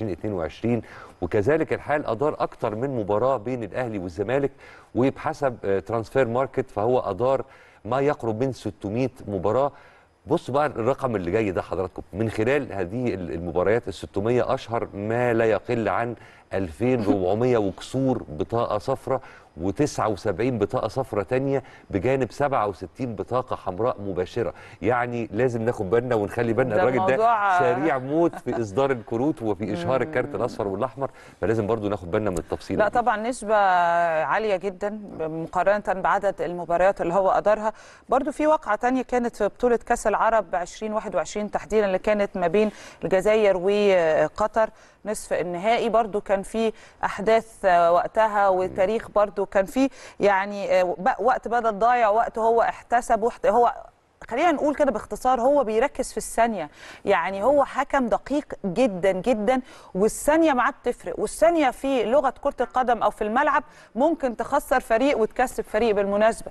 2022 وكذلك الحال أدار أكتر من مباراة بين الأهلي والزمالك وبحسب ترانسفير ماركت فهو أدار ما يقرب من 600 مباراة بصوا بقى الرقم اللي جاي ده حضراتكم من خلال هذه المباريات ال 600 اشهر ما لا يقل عن 2400 وكسور بطاقه صفراء و79 بطاقه صفراء تانية بجانب 67 بطاقه حمراء مباشره يعني لازم ناخد بالنا ونخلي بالنا ده الراجل ده موضوع- سريع موت في اصدار الكروت وفي اشهار الكارت الاصفر والاحمر فلازم برضو ناخد بالنا من التفصيل لا طبعا نسبة عالية جدا مقارنة بعدد المباريات اللي هو أدارها برضو في واقعة تانية كانت في بطولة كأس العرب 2021 تحديدا اللي كانت ما بين الجزائر وقطر نصف النهائي برضو كان في أحداث وقتها وتاريخ برضو كان في يعني بق- وقت بدل ضايع وقت هو احتسب وقت هو خلينا نقول كده باختصار هو بيركز في الثانية يعني هو حكم دقيق جدا جدا والثانية معاه بتفرق والثانية في لغة كرة القدم أو في الملعب ممكن تخسر فريق وتكسب فريق بالمناسبة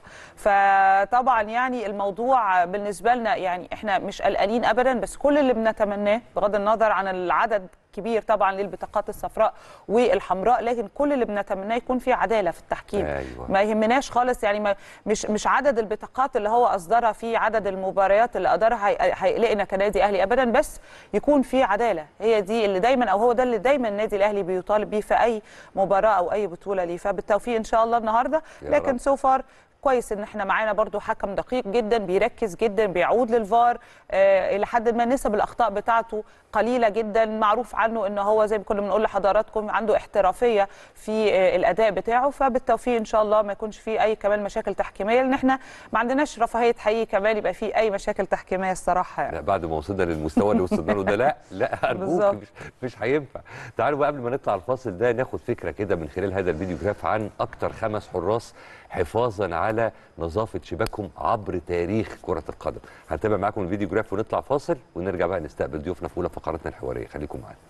فطبعا يعني الموضوع بالنسبة لنا يعني احنا مش قلقانين أبدا بس كل اللي بنتمناه بغض النظر عن العدد كبير طبعا للبطاقات الصفراء والحمراء لكن كل اللي بنتمناه يكون في عداله في التحكيم أيوة. ما يهمناش خالص يعني ما مش مش عدد البطاقات اللي هو اصدرها في عدد المباريات اللي ادارها هي- هيقلقنا كنادي اهلي ابدا بس يكون في عداله هي دي اللي دايما او هو ده اللي دايما النادي الاهلي بيطالب بيه في اي مباراه او اي بطوله ليه فبالتوفيق ان شاء الله النهارده يا لكن رب. سو فار كويس ان احنا معانا برضو حكم دقيق جدا بيركز جدا بيعود للفار آه الى حد ما نسب الاخطاء بتاعته قليله جدا معروف عنه ان هو زي ما كنا بنقول لحضراتكم عنده احترافيه في آه الاداء بتاعه فبالتوفيق ان شاء الله ما يكونش فيه اي كمان مشاكل تحكيميه لان احنا ما عندناش رفاهيه حقيقي كمان يبقى فيه اي مشاكل تحكيميه الصراحه يعني. لا بعد ما وصلنا للمستوى اللي وصلنا له ده لا لا ارجوك بالظبط. مش مش هينفع تعالوا بقى قبل ما نطلع الفاصل ده ناخد فكره كده من خلال هذا الفيديو جراف عن اكتر خمس حراس حفاظا على نظافه شباكهم عبر تاريخ كره القدم هنتابع معاكم الفيديو جراف ونطلع فاصل ونرجع بقى نستقبل ضيوفنا في اولى فقراتنا الحواريه خليكم معانا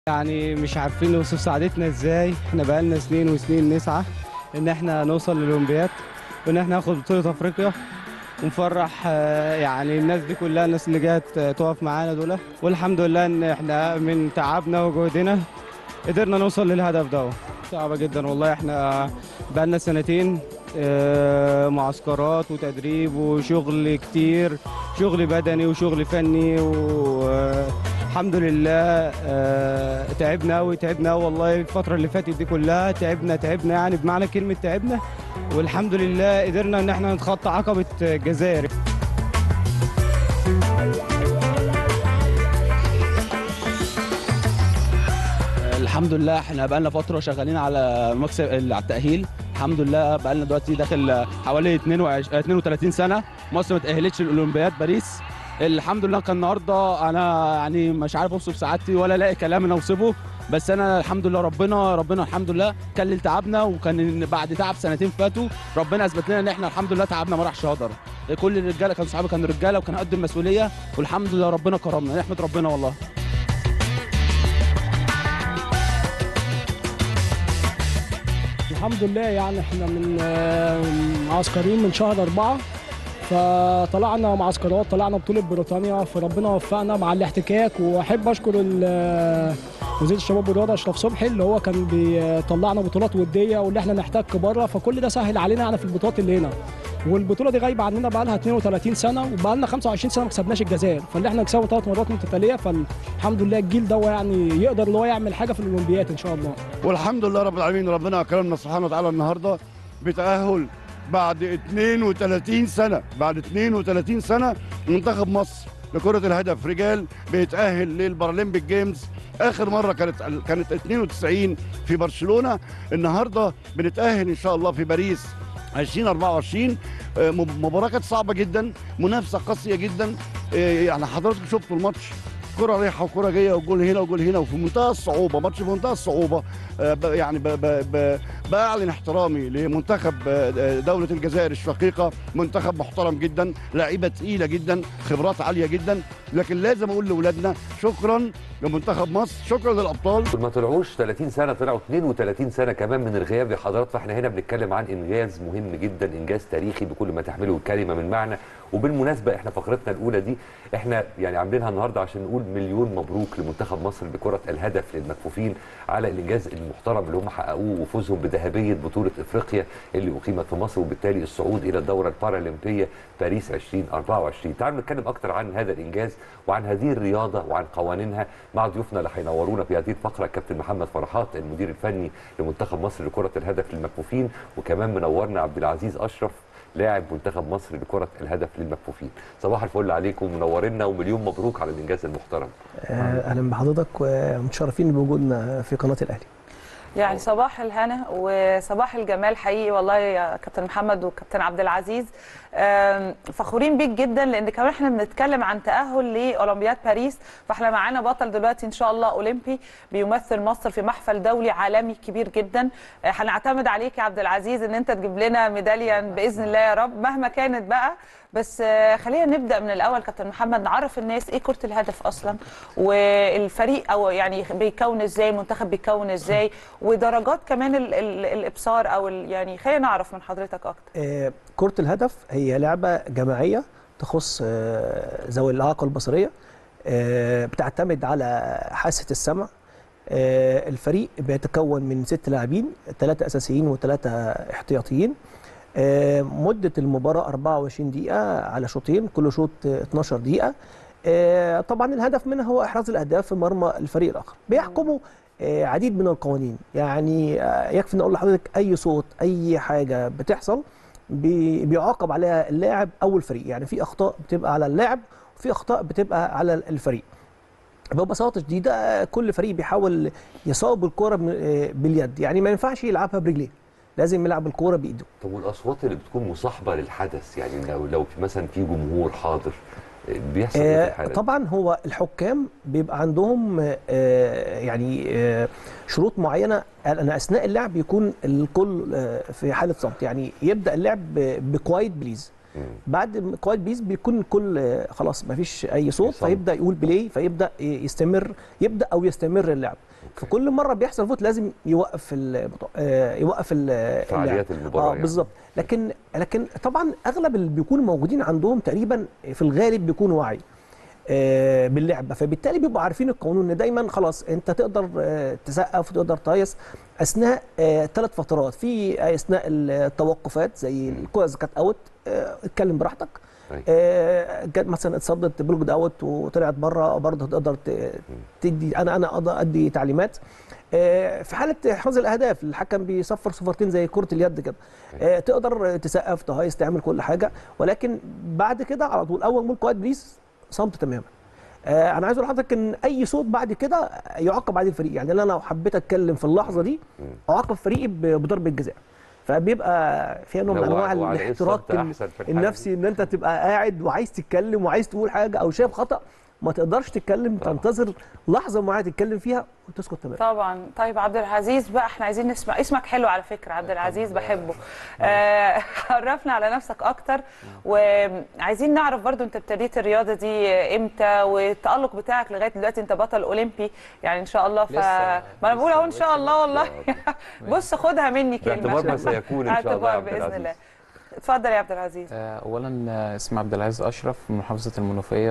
يعني مش عارفين نوصف سعادتنا ازاي احنا بقالنا سنين وسنين نسعى ان احنا نوصل للاولمبياد وان احنا ناخد بطولة افريقيا ونفرح آه، يعني الناس دي كلها الناس اللي جت آه، تقف معانا دول والحمد لله ان احنا من تعبنا وجهدنا قدرنا نوصل للهدف ده صعبة جدا والله احنا بقالنا سنتين آه، معسكرات وتدريب وشغل كتير شغل بدني وشغل فني والحمد لله آه، تعبنا قوي تعبنا قوي والله الفترة اللي فاتت دي كلها تعبنا تعبنا يعني بمعنى كلمة تعبنا والحمد لله قدرنا ان احنا نتخطى عقبة الجزائر الحمد لله احنا بقالنا فتره شغالين على مكسب على التاهيل الحمد لله بقالنا دلوقتي داخل حوالي 22 32 سنه مصر ما تاهلتش الاولمبياد باريس الحمد لله كان النهارده انا يعني مش عارف اوصف سعادتي ولا الاقي كلام انا اوصفه بس انا الحمد لله ربنا ربنا الحمد لله كلل تعبنا وكان بعد تعب سنتين فاتوا ربنا اثبت لنا ان احنا الحمد لله تعبنا ما راحش هدر كل الرجاله كانوا صحابي كانوا رجاله وكانوا قد المسؤوليه والحمد لله ربنا كرمنا نحمد ربنا والله الحمد لله يعني احنا من آه، معسكرين من شهر أربعة فطلعنا معسكرات طلعنا بطولة بريطانيا فربنا وفقنا مع الاحتكاك وأحب أشكر ال- وزير الشباب والرياضة أشرف صبحي اللي هو كان بيطلعنا بطولات ودية واللي احنا نحتك بره فكل ده سهل علينا يعني في البطولات اللي هنا والبطولة دي غايبة عننا بقى لها 32 سنة وبقى لنا 25 سنة ما كسبناش الجزائر فاللي احنا نكسبه ثلاث مرات متتالية فالحمد لله الجيل ده يعني يقدر اللي هو يعمل حاجة في الأولمبياد إن شاء الله والحمد لله رب العالمين ربنا اكرمنا سبحانه وتعالى النهارده بتاهل بعد 32 سنه بعد 32 سنه منتخب مصر لكره الهدف رجال بيتاهل للبارالمبيك جيمز اخر مره كانت كانت 92 في برشلونه النهارده بنتاهل ان شاء الله في باريس 2024 آه، مباراه كانت صعبه جدا منافسه قاسيه جدا آه، يعني حضراتكم شفتوا الماتش كرة رايحة وكرة جاية وجول هنا وجول هنا وفي منتهى الصعوبة ماتش في منتهى الصعوبة آه، ب- يعني ب- ب- ب- بأعلن احترامي لمنتخب آه، دولة الجزائر الشقيقة منتخب محترم جدا لعيبة تقيلة جدا خبرات عالية جدا لكن لازم أقول لأولادنا شكرا لمنتخب مصر شكرا للأبطال ما طلعوش 30 سنه طلعوا 32 سنه كمان من الغياب يا حضرات فاحنا هنا بنتكلم عن انجاز مهم جدا انجاز تاريخي بكل ما تحمله الكلمه من معنى وبالمناسبه احنا فقرتنا الاولى دي احنا يعني عاملينها النهارده عشان نقول مليون مبروك لمنتخب مصر بكره الهدف للمكفوفين على الانجاز المحترم اللي هم حققوه وفوزهم بذهبيه بطوله افريقيا اللي اقيمت في مصر وبالتالي الصعود الى الدوره البارالمبيه باريس 2024 تعالوا نتكلم اكتر عن هذا الانجاز وعن هذه الرياضه وعن قوانينها مع ضيوفنا اللي هينورونا في هذه الفقره كابتن محمد فرحات المدير الفني لمنتخب مصر لكره الهدف للمكفوفين وكمان منورنا عبد العزيز اشرف لاعب منتخب مصر لكره الهدف للمكفوفين صباح الفل عليكم منورنا ومليون مبروك على الانجاز المحترم آه، اهلا بحضرتك ومتشرفين بوجودنا في قناه الاهلي يعني صباح الهنا وصباح الجمال حقيقي والله يا كابتن محمد وكابتن عبد العزيز آم، فخورين بيك جدا لان كمان احنا بنتكلم عن تاهل لاولمبياد باريس فاحنا معانا بطل دلوقتي ان شاء الله اولمبي بيمثل مصر في محفل دولي عالمي كبير جدا آه، هنعتمد عليك يا عبد العزيز ان انت تجيب لنا ميداليه باذن الله يا رب مهما كانت بقى بس آه، خلينا نبدا من الاول كابتن محمد نعرف الناس ايه كره الهدف اصلا والفريق او يعني بيكون ازاي المنتخب بيكون ازاي ودرجات كمان ال ال الابصار او ال يعني خلينا نعرف من حضرتك اكتر آه، كره الهدف هي لعبه جماعيه تخص آه، ذوي الاعاقه البصريه آه، بتعتمد على حاسه السمع آه، الفريق بيتكون من ست لاعبين ثلاثه اساسيين وثلاثه احتياطيين آه، مده المباراه 24 دقيقه على شوطين كل شوط آه، 12 دقيقه آه، طبعا الهدف منها هو احراز الاهداف في مرمى الفريق الاخر بيحكموا آه، عديد من القوانين يعني آه، يكفي ان اقول لحضرتك اي صوت اي حاجه بتحصل بي- بيعاقب عليها اللاعب او الفريق يعني في اخطاء بتبقى على اللاعب وفي اخطاء بتبقى على الفريق ببساطه شديده آه، كل فريق بيحاول يصاب الكره ب- آه، باليد يعني ما ينفعش يلعبها برجليه لازم يلعب الكوره بايده طب والاصوات اللي بتكون مصاحبه للحدث يعني لو لو في مثلا في جمهور حاضر بيحصل ايه في آه، الحاله دي؟ طبعا هو الحكام بيبقى عندهم آه، يعني آه، شروط معينه ان اثناء اللعب يكون الكل آه، في حاله صمت يعني يبدا اللعب بكوايت بليز بعد قواعد بيس بيكون كل آه، خلاص ما فيش اي صوت يصمت. فيبدا يقول بلاي فيبدا ي- يستمر يبدا او يستمر اللعب في كل مره بيحصل فوت لازم يوقف المط- آه، يوقف ال- فعاليات اللعب. المباراة اه يعني. بالظبط لكن لكن طبعا اغلب اللي بيكونوا موجودين عندهم تقريبا في الغالب بيكونوا واعي آه، باللعبه فبالتالي بيبقوا عارفين القانون ان دايما خلاص انت تقدر آه، تسقف وتقدر تهيص اثناء ثلاث فترات في اثناء التوقفات زي الكوره اذا كانت اوت آه، اتكلم براحتك أيوة. آه، جت مثلا اتصدت بلوجد اوت وطلعت بره برضه تقدر ت- تدي انا انا اقدر ادي تعليمات آه، في حاله احراز الاهداف الحكم بيصفر صفرتين زي كره اليد كده آه، تقدر تسقف تهيص تعمل كل حاجه ولكن بعد كده على طول اول ما قائد بليز صمت تماما آه، انا عايز اقول لحضرتك ان اي صوت بعد كده يعاقب عليه الفريق يعني انا لو حبيت اتكلم في اللحظه دي اعاقب فريقي ب- بضربه جزاء فبيبقى فيها نوع من لو انواع وعلى إيه الاحتراق الصمت أحسن في الحالة النفسي ان انت تبقى قاعد وعايز تتكلم وعايز تقول حاجه او شايف خطا ما تقدرش تتكلم طبعا. تنتظر لحظه معينه تتكلم فيها وتسكت تماما طبعا طيب عبد العزيز بقى احنا عايزين نسمع اسمك حلو على فكره عبد العزيز بحبه آه، عرفنا على نفسك اكتر وعايزين نعرف برضو انت ابتديت الرياضه دي امتى والتالق بتاعك لغايه دلوقتي انت بطل اولمبي يعني ان شاء الله ف لسه- ما انا بقول اهو ان شاء الله والله آه. بص خدها مني كلمه باعتبار ما سيكون ان شاء الله يا اعتبار عبد باذن العزيز الله اتفضل يا عبد العزيز آه، اولا آه، اسمي عبد العزيز اشرف من محافظه المنوفيه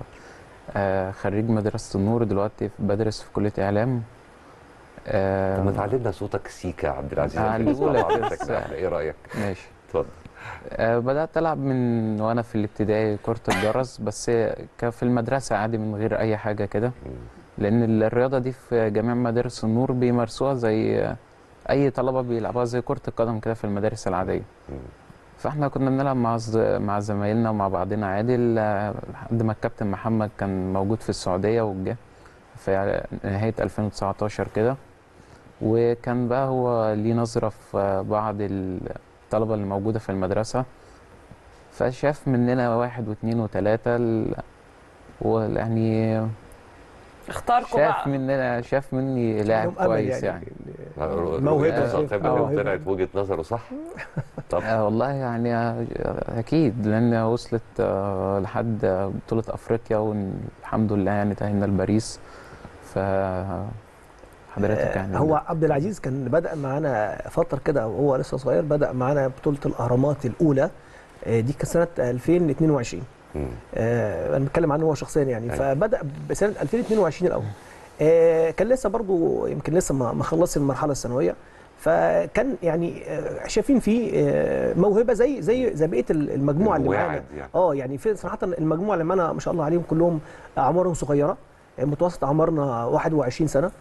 وخريج مدرسه النور دلوقتي بدرس في كليه اعلام آه، طب ما تعلمنا صوتك سيكا يا عبد العزيز تعلمه عشان نسمع لك حضرتك بس. بقى. ايه رايك ماشي اتفضل آه، بدات العب من وانا في الابتدائي كره الجرس بس كان في المدرسه عادي من غير اي حاجه كده لان الرياضه دي في جميع مدارس النور بيمارسوها زي اي طلبه بيلعبوها زي كره القدم كده في المدارس العاديه فاحنا كنا بنلعب مع ز- مع زمايلنا ومع بعضنا عادي ل- لحد ما الكابتن محمد كان موجود في السعوديه وجه في نهايه 2019 كده وكان بقى هو ليه نظره في بعض الطلبه اللي موجوده في المدرسه فشاف مننا واحد واثنين وثلاثه ال- ويعني اختاركم شاف بقى مننا شاف مني لاعب عندهم أمل كويس يعني, موهبة. وجهة شايف نظر موهبة. طلعت وجهه نظره صح طب آه والله يعني آه، اكيد لان وصلت آه لحد بطوله افريقيا والحمد لله يعني تاهلنا لباريس ف حضرتك يعني هو عبد العزيز كان بدأ معانا فترة كده وهو لسه صغير بدأ معانا بطولة الأهرامات الأولى آه، دي كانت سنة 2022 مم. آه، انا بتكلم عنه هو شخصيا يعني أيوة. فبدا بسنه 2022 الاول آه، كان لسه برضو يمكن لسه ما ما خلصش المرحله الثانويه فكان يعني آه، شايفين فيه آه، موهبه زي زي زي بقيه المجموعه اللي معانا واعد يعني. اه يعني في صراحه المجموعه اللي معانا ما شاء الله عليهم كلهم اعمارهم صغيره آه، متوسط اعمارنا 21 سنه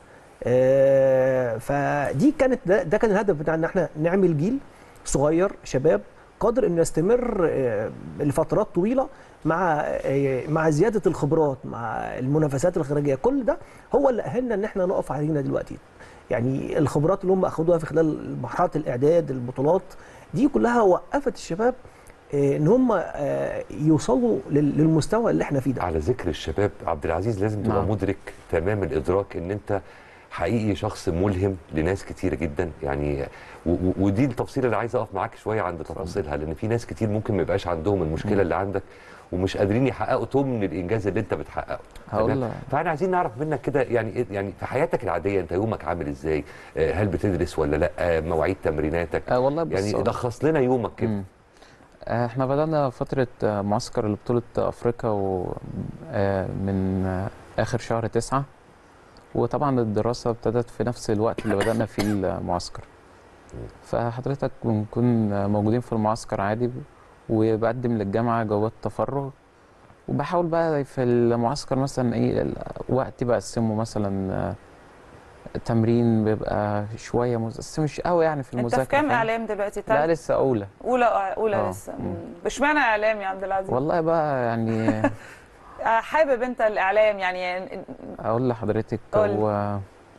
آه، فدي كانت ده, ده كان الهدف بتاعنا ان احنا نعمل جيل صغير شباب قادر انه يستمر آه، لفترات طويله مع آه، مع زياده الخبرات مع المنافسات الخارجيه كل ده هو اللي اهلنا ان احنا نقف علينا دلوقتي يعني الخبرات اللي هم اخدوها في خلال مرحله الاعداد البطولات دي كلها وقفت الشباب آه، ان هم آه، يوصلوا لل- للمستوى اللي احنا فيه ده على ذكر الشباب عبد العزيز لازم تبقى نعم. مدرك تمام الادراك ان انت حقيقي شخص ملهم لناس كتيره جدا يعني و- و- ودي التفصيله اللي عايز اقف معاك شويه عند تفاصيلها لان في ناس كتير ممكن ما يبقاش عندهم المشكله اللي عندك ومش قادرين يحققوا تمن الانجاز اللي انت بتحققه هقول تمام؟ لك. فاحنا عايزين نعرف منك كده يعني إيه- يعني في حياتك العاديه انت يومك عامل ازاي آه، هل بتدرس ولا لا آه، مواعيد تمريناتك آه والله بص يعني هو- لخص لنا يومك كده مم. آه، احنا بدأنا فترة آه، معسكر لبطولة أفريقيا و- آه، من آه، آخر شهر تسعة وطبعا الدراسة ابتدت في نفس الوقت اللي بدأنا فيه المعسكر فحضرتك بنكون آه، موجودين في المعسكر عادي وبقدم للجامعة جواب تفرغ وبحاول بقى في المعسكر مثلا ايه ال- وقتي بقسمه مثلا آه، تمرين بيبقى شوية مز... بس مش قوي يعني في انت المذاكرة في كام فاهم؟ اعلام دلوقتي لا طيب لسه أولى اولى اولى آه. لسه مم. اشمعنى اعلام يا عبد العزيز والله بقى يعني آه، حابب انت الاعلام يعني اقول لحضرتك قول. هو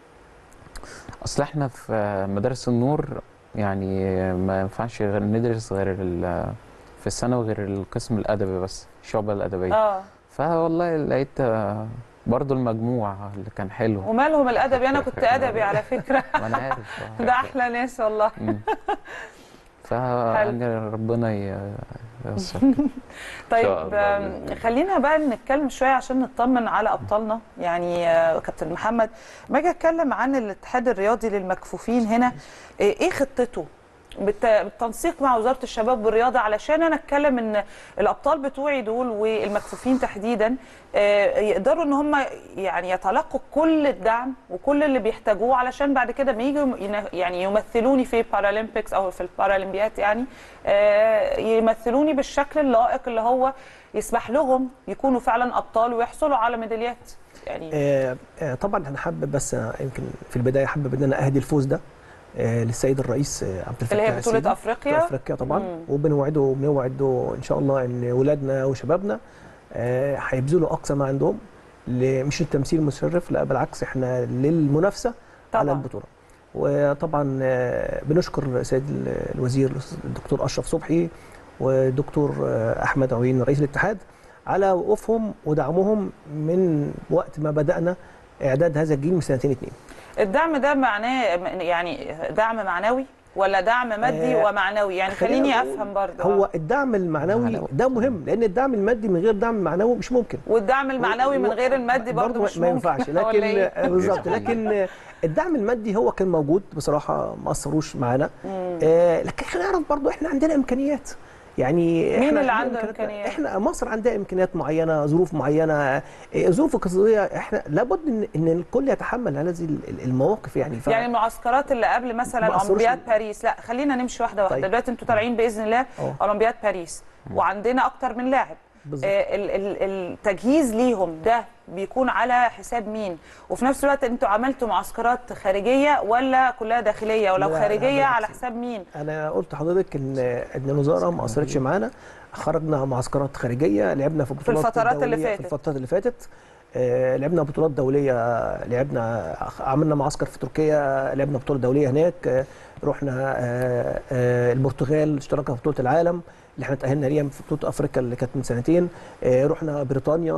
اصل احنا في مدارس النور يعني ما ينفعش غير ندرس غير ال- في الثانوي غير القسم الادبي بس الشعبه الادبيه اه فوالله لقيت آه، برضو المجموع اللي كان حلو ومالهم الادبي انا كنت ادبي على فكره ما انا عارف آه. ده احلى ناس والله مم. فيعني ربنا ي- ييسر طيب شاء الله آم، بإذن الله. خلينا بقى نتكلم شويه عشان نطمن على ابطالنا يعني آه، كابتن محمد ما اجي اتكلم عن الاتحاد الرياضي للمكفوفين هنا آه، ايه خطته بالت- بالتنسيق مع وزاره الشباب والرياضه علشان انا اتكلم ان الابطال بتوعي دول والمكفوفين تحديدا آه، يقدروا ان هم يعني يتلقوا كل الدعم وكل اللي بيحتاجوه علشان بعد كده ما يجوا ين- يعني يمثلوني في بارالمبيكس او في البارالمبيات يعني آه، يمثلوني بالشكل اللائق اللي هو يسمح لهم يكونوا فعلا ابطال ويحصلوا على ميداليات يعني آه، آه، طبعا انا حابب بس آه، يمكن في البدايه حابب ان انا اهدي الفوز ده آه، للسيد الرئيس آه، عبد الفتاح اللي هي بطولة السيسي. أفريقيا. بطولة افريقيا طبعا مم. وبنوعده وبنوعده ان شاء الله ان ولادنا وشبابنا آه، هيبذلوا اقصى ما عندهم ل- مش التمثيل المشرف لا بالعكس احنا للمنافسه على طبعاً. البطوله وطبعا آه، بنشكر سيد ال- الوزير الدكتور اشرف صبحي والدكتور آه، احمد عوين رئيس الاتحاد على وقوفهم ودعمهم من وقت ما بدانا اعداد هذا الجيل من سنتين اتنين الدعم ده معناه يعني دعم معنوي ولا دعم مادي آه، ومعنوي يعني خلينا خليني نقول افهم برضه هو الدعم المعنوي معنوي. ده مهم لان الدعم المادي من غير دعم معنوي مش ممكن والدعم المعنوي من غير المادي برضه مش ما ممكن ينفعش ولا لكن إيه؟ آه، بالظبط لكن الدعم المادي هو كان موجود بصراحه ما اثروش معانا آه لكن خلينا نعرف برضو احنا عندنا امكانيات يعني مين احنا اللي عندنا عنده إمكانيات؟ احنا مصر عندها امكانيات معينه ظروف معينه آه، ظروف اقتصاديه احنا لابد ان ان الكل يتحمل هذه ال- المواقف يعني ف... يعني المعسكرات اللي قبل مثلا ما أثروش اولمبياد ال- باريس لا خلينا نمشي واحده واحده طيب. دلوقتي انتوا طالعين باذن الله أه. اولمبياد باريس وعندنا اكتر من لاعب بالظبط. آه، ال- ال- التجهيز ليهم ده بيكون على حساب مين وفي نفس الوقت انتوا عملتوا معسكرات خارجيه ولا كلها داخليه ولو لا، لا، خارجيه على بالعكس. حساب مين انا قلت لحضرتك ان ان الوزاره ما اثرتش معانا خرجنا معسكرات خارجيه لعبنا في بطولات الفترات اللي دولية- فاتت. في الفترات اللي فاتت آه، لعبنا بطولات دوليه لعبنا عملنا معسكر في تركيا لعبنا بطوله دوليه هناك آه، رحنا آه، آه، البرتغال اشتركنا في بطوله العالم اللي احنا تاهلنا ليها في بطوله افريقيا اللي كانت من سنتين آه، رحنا بريطانيا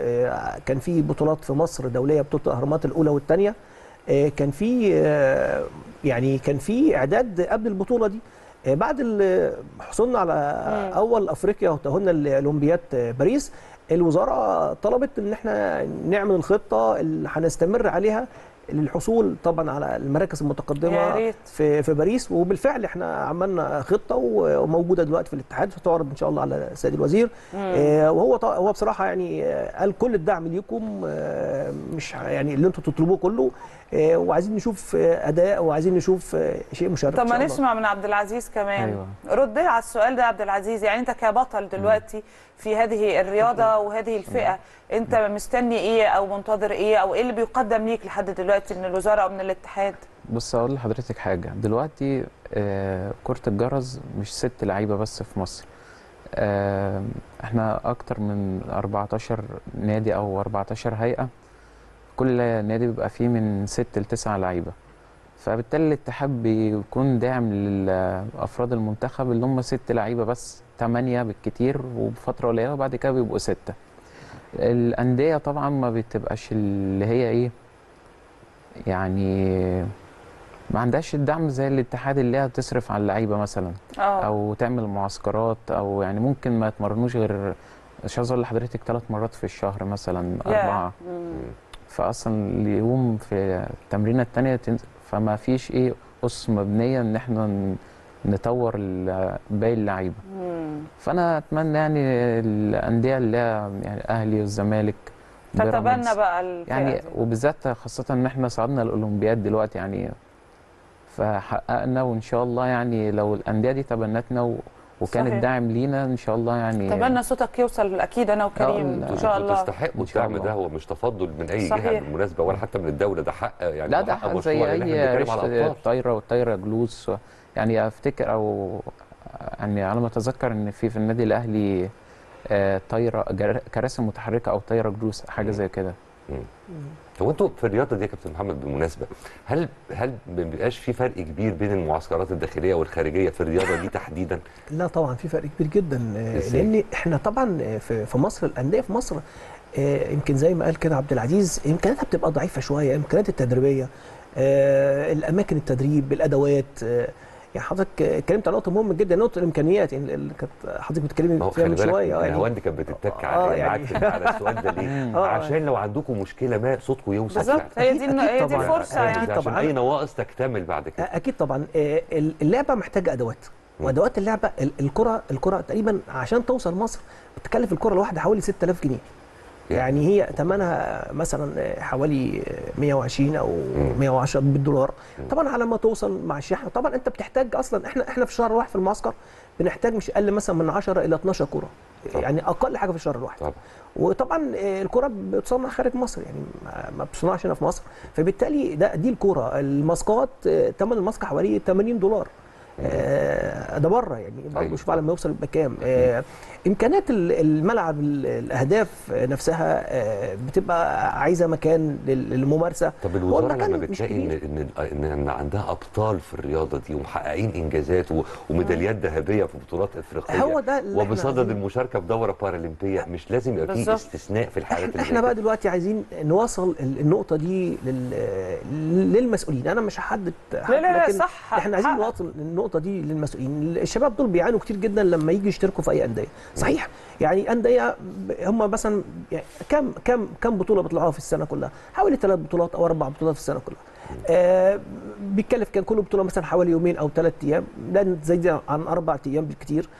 آه، كان في بطولات في مصر دوليه بطوله الاهرامات الاولى والثانيه آه، كان في آه، يعني كان في اعداد قبل البطوله دي آه، بعد ال- حصولنا على اول افريقيا وتاهلنا لاولمبياد آه، باريس الوزاره طلبت ان احنا نعمل الخطه اللي هنستمر عليها للحصول طبعا على المراكز يا المتقدمه ريت. في في باريس وبالفعل احنا عملنا خطه و- وموجوده دلوقتي في الاتحاد هتعرض ان شاء الله على السيد الوزير آه وهو ط- هو بصراحه يعني آه، قال كل الدعم ليكم آه مش ه- يعني اللي انتم تطلبوه كله آه وعايزين نشوف آه اداء وعايزين نشوف آه شيء مشرف طب إن شاء ما الله. نسمع من عبد العزيز كمان أيوة. رد على السؤال ده يا عبد العزيز يعني انت كبطل دلوقتي في هذه الرياضه وهذه الفئه انت مستني ايه او منتظر ايه او ايه اللي بيقدم ليك لحد دلوقتي من الوزاره او من الاتحاد بص اقول لحضرتك حاجه دلوقتي آه كره الجرس مش ست لعيبه بس في مصر آه احنا اكتر من 14 نادي او 14 هيئه كل نادي بيبقى فيه من ست لتسعة لعيبه فبالتالي الاتحاد بيكون داعم لافراد المنتخب اللي هم ست لعيبه بس ثمانيه بالكتير وبفتره قليله وبعد كده بيبقوا سته الانديه طبعا ما بتبقاش اللي هي ايه يعني ما عندهاش الدعم زي الاتحاد اللي هي تصرف على اللعيبه مثلا اه او تعمل معسكرات او يعني ممكن ما يتمرنوش غير مش عاوز اقول لحضرتك ثلاث مرات في الشهر مثلا يا. اربعه مم. فاصلا اليوم في التمرينه الثانيه تنز... فما فيش ايه اس مبنيه ان احنا ن- نطور ال- باقي اللعيبه مم. فانا اتمنى يعني الانديه اللي هي يعني الاهلي والزمالك تتبنى بيراميدز. بقى الفئة يعني دي. وبالذات خاصة إن إحنا صعدنا الأولمبياد دلوقتي يعني فحققنا وإن شاء الله يعني لو الأندية دي تبنتنا و... وكان صحيح. الداعم لينا إن شاء الله يعني تبنى صوتك يوصل اكيد انا وكريم لا، ان شاء انتوا الله تستحقوا إن شاء الدعم الله. ده هو مش تفضل من اي صحيح. جهه بالمناسبه ولا حتى من الدوله ده حق يعني لا هو ده حق حق مشروع زي لأن أي احنا بنتكلم على ريش ابطال طايرة والطايرة جلوس و... يعني أفتكر أو يعني على ما أتذكر إن في في النادي الأهلي آه، طايرة جر- كراسي متحركة أو طايرة جلوس حاجة زي كده هو انتوا في الرياضه دي يا كابتن محمد بالمناسبه هل هل ما بيبقاش في فرق كبير بين المعسكرات الداخليه والخارجيه في الرياضه دي تحديدا؟ لا طبعا في فرق كبير جدا آه، إزاي؟ لان احنا طبعا آه، في في مصر الانديه في مصر آه، يمكن زي ما قال كده عبد العزيز امكانياتها بتبقى ضعيفه شويه الامكانيات التدريبيه آه، الاماكن التدريب الادوات آه، يعني حضرتك اتكلمت على نقطه مهمه جدا نقطه الامكانيات يعني اللي كانت حضرتك ما بتتكلمي هو فيها خلي من بالك شويه آه، يعني الهواند كانت بتتك آه، على يعني- معاك في- على السؤال ده ليه؟ آه، عشان لو عندكم مشكله ما صوتكم يوصل بالظبط فعلا. هي دي أكيد- هي أكيد دي طبعاً. الفرصه أكيد يعني عشان طبعاً. اي نواقص تكتمل بعد كده اكيد طبعا آه، اللعبه محتاجه ادوات وادوات اللعبه ال- الكره الكره تقريبا عشان توصل مصر بتكلف الكره الواحده حوالي 6000 جنيه يعني هي ثمنها مثلا حوالي 120 او 110 بالدولار طبعا على ما توصل مع الشحن طبعا انت بتحتاج اصلا احنا احنا في الشهر الواحد في المعسكر بنحتاج مش اقل مثلا من 10 الى 12 كره يعني اقل حاجه في الشهر الواحد طبعا وطبعا آه، الكره بتصنع خارج مصر يعني ما- ما بتصنعش هنا في مصر فبالتالي ده دي الكره الماسكات آه، ثمن الماسكه حوالي 80 دولار آه، ده بره يعني أيوة. برضه شوف على ما يوصل يبقى كام آه، امكانيات ال- الملعب ال- الاهداف نفسها آه، بتبقى عايزه مكان لل- للممارسه طب هو الوزاره المكان لما مش بتلاقي ان كبير. ان ان إن عندها ابطال في الرياضه دي ومحققين انجازات و- وميداليات ذهبيه في بطولات افريقيه هو ده اللي إحنا وبصدد عايزينه. المشاركه في دوره بارالمبيه مش لازم يبقى في بالظبط. استثناء في الحالات اللي احنا زي بقى كده. دلوقتي عايزين نوصل ال- النقطه دي لل- للمسؤولين انا مش هحدد حد، لا لا لا لكن صح احنا عايزين حق. نوصل النقطه دي للمسؤولين الشباب دول بيعانوا كتير جدا لما يجي يشتركوا في اي انديه صحيح يعني انديه هم مثلا يعني كم كم كم بطوله بيطلعوها في السنه كلها حوالي ثلاث بطولات او اربع بطولات في السنه كلها آه بيتكلف كان كل بطوله مثلا حوالي يومين او ثلاث ايام لا تزيد عن اربع ايام بالكتير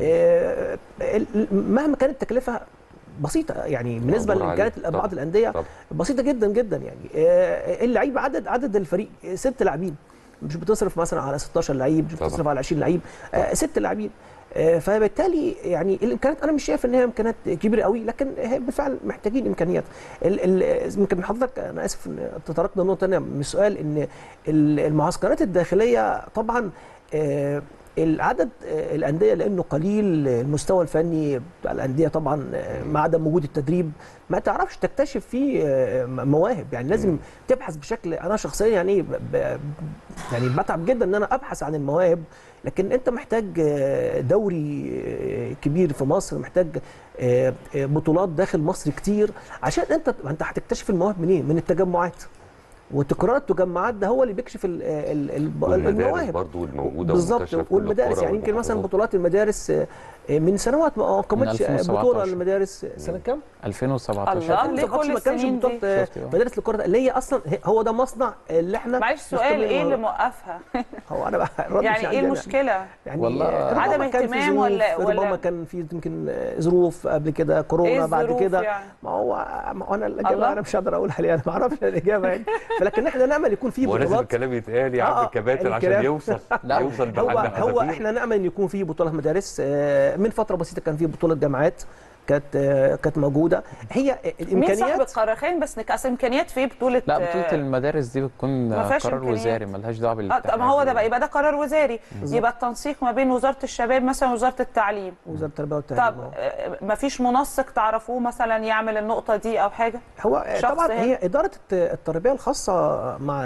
آه ال- مهما كانت التكلفه بسيطه يعني بالنسبه مقدور عليه. لامكانيات بعض طبعاً. الانديه طبعاً. بسيطه جدا جدا يعني آه، اللعيب عدد عدد الفريق آه، ست لاعبين مش بتصرف مثلا على 16 لعيب مش طبعاً. بتصرف على 20 لعيب آه، ست لاعبين آه، فبالتالي يعني الامكانيات انا مش شايف ان هي امكانيات كبيره قوي لكن هي بالفعل محتاجين امكانيات ال- ال- يمكن حضرتك انا اسف ان تطرقنا لنقطه ثانيه من السؤال ان ال- المعسكرات الداخليه طبعا آه، العدد آه، الانديه لانه قليل المستوى الفني بتاع الانديه طبعا آه، مع عدم وجود التدريب ما تعرفش تكتشف فيه آه، مواهب يعني لازم تبحث بشكل انا شخصيا يعني ب- ب- يعني بتعب جدا ان انا ابحث عن المواهب لكن انت محتاج آه، دوري آه، كبير في مصر محتاج آه، آه، بطولات داخل مصر كتير عشان انت ما انت هتكتشف المواهب منين من التجمعات وتكرار التجمعات ده هو اللي بيكشف ال- ال- ال- والمدارس المواهب برضو الموجوده بالظبط ومنتشرة في كل والمدارس القرى يعني يمكن مثلا والمحافظات. بطولات المدارس آه، آه، من سنوات ما قامتش آه، 2017. بطوله للمدارس سنه كام؟ 2017 الله. ليه 2017 كل ما كانش السنين بطولات دي؟ آه، شفتي بقى. مدارس للكره اللي هي اصلا هي- هو ده مصنع اللي احنا معلش سؤال نستخدمه. ايه اللي موقفها هو انا بقى الرد مش يعني ايه عندي أنا. المشكله يعني والله ربما عدم كان في اهتمام ظروف، ولا- ولا- ربما كان في يمكن ظروف قبل كده كورونا ايه بعد الظروف كده يعني؟ ما هو ما هو انا الله. الاجابه انا مش هقدر اقولها ليه انا ما اعرفش الاجابه يعني فلكن احنا نامل يكون في هو لازم بطولات الكلام يتقال يا آه، عم آه، الكباتن عشان الكلام. يوصل لا، يوصل هو بحد هو حذافير. احنا نامل ان يكون في بطولات مدارس آه، من فتره بسيطه كان في بطوله جامعات كانت آه، كانت موجوده هي مين صاحب الامكانيات القرار خلينا بس نك اصل امكانيات في بطوله لا بطولة آه، المدارس دي بتكون ما فيهاش قرار إمكانيات. وزاري ملهاش دعوة اه بالاتحاد طب ما هو ده بقى يبقى ده قرار وزاري يبقى التنسيق ما بين وزاره الشباب مثلا ووزاره التعليم وزاره التربيه والتعليم طب آه. ما فيش منسق تعرفوه مثلا يعمل النقطه دي او حاجه هو شخص طبعا هنا. هي اداره الت- التربيه الخاصه مع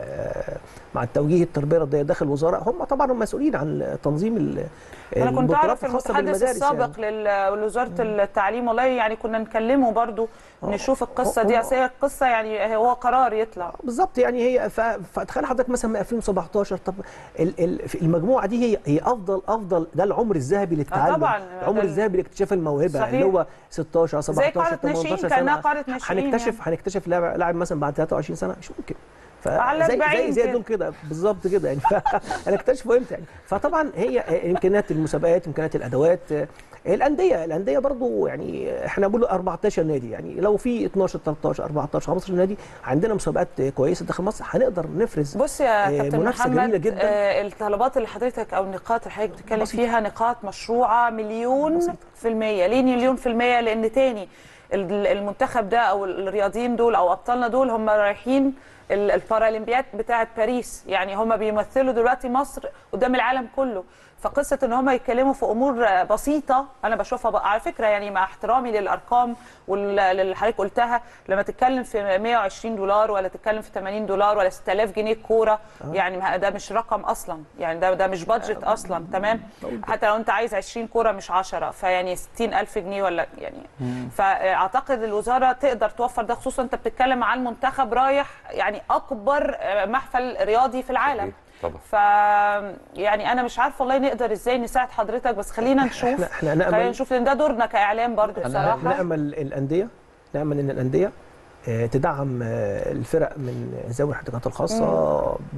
مع التوجيه التربيه الرياضيه داخل الوزاره هم طبعا مسؤولين عن تنظيم ال- انا كنت البطولات اعرف الخاصه المتحدث بالمدارس السابق لل- لوزاره التعليم والله يعني كنا نكلمه برضو نشوف القصه هو- دي هو- اصل هي القصه يعني هو قرار يطلع بالظبط يعني هي ف- فتخيل حضرتك مثلا من 2017 طب ال- ال- في المجموعه دي هي هي افضل افضل ده العمر الذهبي للتعلم طبعاً. العمر ده- الذهبي لاكتشاف الموهبه صحيح. اللي هو 16 17 قارة ناشئين، 18 كأنها سنه قارة ناشئين هنكتشف يعني. هنكتشف لاعب لاعب مثلا بعد 23 سنه مش ممكن على فزي 40 زي زي كده. دول كده بالظبط كده يعني هنكتشفه امتى يعني فطبعا هي امكانيات المسابقات امكانيات الادوات الانديه الانديه برضو يعني احنا بنقول 14 نادي يعني لو في 12 13 14 15 نادي عندنا مسابقات كويسه داخل مصر هنقدر نفرز بص يا آه، كابتن منافسة محمد جميلة جداً. آه، الطلبات اللي حضرتك او النقاط اللي حضرتك بتتكلم بسيطة. فيها نقاط مشروعه مليون في المية ليه مليون في المية لان تاني ال- المنتخب ده او الرياضيين دول او ابطالنا دول هم رايحين ال- البارالمبياد بتاعه باريس يعني هم بيمثلوا دلوقتي مصر قدام العالم كله فقصه ان هم يتكلموا في امور آه، بسيطه انا بشوفها بقى على فكره يعني مع احترامي للارقام واللي حضرتك قلتها لما تتكلم في 120 دولار ولا تتكلم في 80 دولار ولا 6000 جنيه كوره يعني ما- ده مش رقم اصلا يعني ده ده مش بادجت اصلا تمام حتى لو انت عايز 20 كوره مش 10 فيعني 60000 جنيه ولا يعني فاعتقد الوزاره تقدر توفر ده خصوصا انت بتتكلم على المنتخب رايح يعني يعني اكبر آه، محفل رياضي في العالم أكيد، طبعا ف يعني انا مش عارفه والله نقدر ازاي نساعد حضرتك بس خلينا نشوف احنا احنا نامل خلينا نشوف لان ده دورنا كاعلام برضو أنا بصراحه نامل الانديه نامل ان الانديه آه، تدعم آه، الفرق من ذوي الاحتياجات الخاصه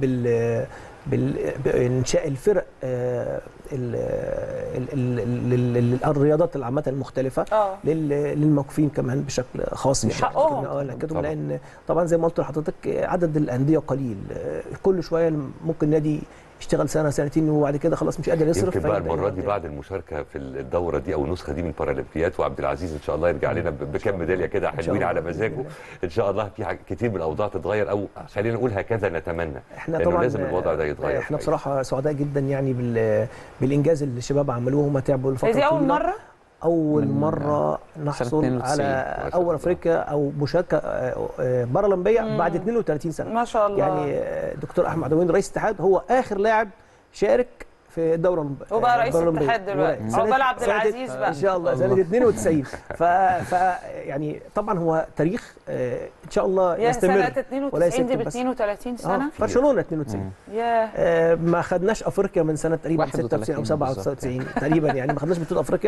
بال بال- بانشاء الفرق آه، ال- ال- ال- ال- ال- الرياضات العامه المختلفه اه لل- للموقوفين كمان بشكل خاص مش حقهم. اه لكن طبعا. لان طبعا زي ما قلت لحضرتك عدد الانديه قليل آه، كل شويه ممكن نادي يشتغل سنه سنتين وبعد كده خلاص مش قادر يصرف يمكن بقى فيبدأ المره دي يعمل. بعد المشاركه في الدوره دي او النسخه دي من بارالمبياد وعبد العزيز ان شاء الله يرجع لنا ب- بكام ميداليه كده إن شاء حلوين الله. على بإذن مزاجه الله. ان شاء الله في حاجة كتير من الاوضاع تتغير او خلينا نقول هكذا نتمنى احنا لأنه طبعا لازم الوضع ده يتغير احنا الحقيقة. بصراحه سعداء جدا يعني بال بالانجاز اللي الشباب عملوه هم تعبوا هي لفتره دي اول طويلة. مره اول من مره نحصل 92. على ما شاء اول الله. افريقيا او مشاركه آه، آه، بارالمبيه مم. بعد 32 سنه ما شاء الله يعني آه، دكتور احمد عدوين رئيس الاتحاد هو اخر لاعب شارك في الدوره الأولمب- هو بقى رئيس البارالمبية. الاتحاد دلوقتي سنة- عقبال عبد سنة- العزيز بقى ان شاء الله سنه 92 ف... ف يعني طبعا هو تاريخ آه، ان شاء الله يا يستمر سنه ولا 92 دي ب يسكت بس. 32 اه سنه برشلونه 92 ياه آه، ما خدناش افريقيا من سنه تقريبا 31 96 او بالظبط 97 تقريبا يعني ما خدناش بطوله افريقيا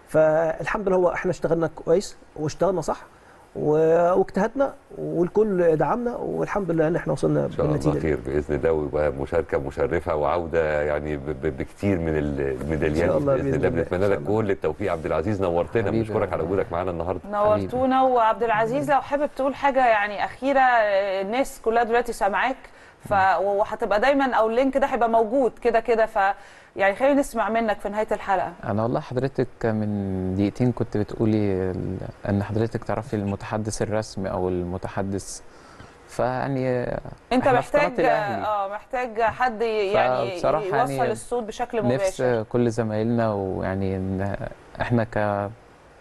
فالحمد لله هو احنا اشتغلنا كويس واشتغلنا صح و- واجتهدنا والكل دعمنا والحمد لله ان احنا وصلنا ان شاء الله بالنتيجه دي. خير باذن الله ويبقى مشاركه مشرفه وعوده يعني ب- ب- بكتير من الميداليات إن شاء الله باذن بإذن الله الله. بنتمنى إن لك شاء الله. كل التوفيق عبد العزيز نورتنا حبيبي. بنشكرك على وجودك معانا النهارده نورتونا وعبد العزيز لو حابب تقول حاجه يعني اخيره آه، الناس كلها دلوقتي سامعاك ف وهتبقى دايما او اللينك ده هيبقى موجود كده كده ف يعني خلينا نسمع منك في نهايه الحلقه انا والله حضرتك من دقيقتين كنت بتقولي ال- ان حضرتك تعرفي المتحدث الرسمي او المتحدث فيعني انت إحنا في قناة محتاج الأهلي. اه محتاج حد يعني فبصراحة يوصل يعني الصوت بشكل مباشر نفس كل زمايلنا ويعني ان احنا ك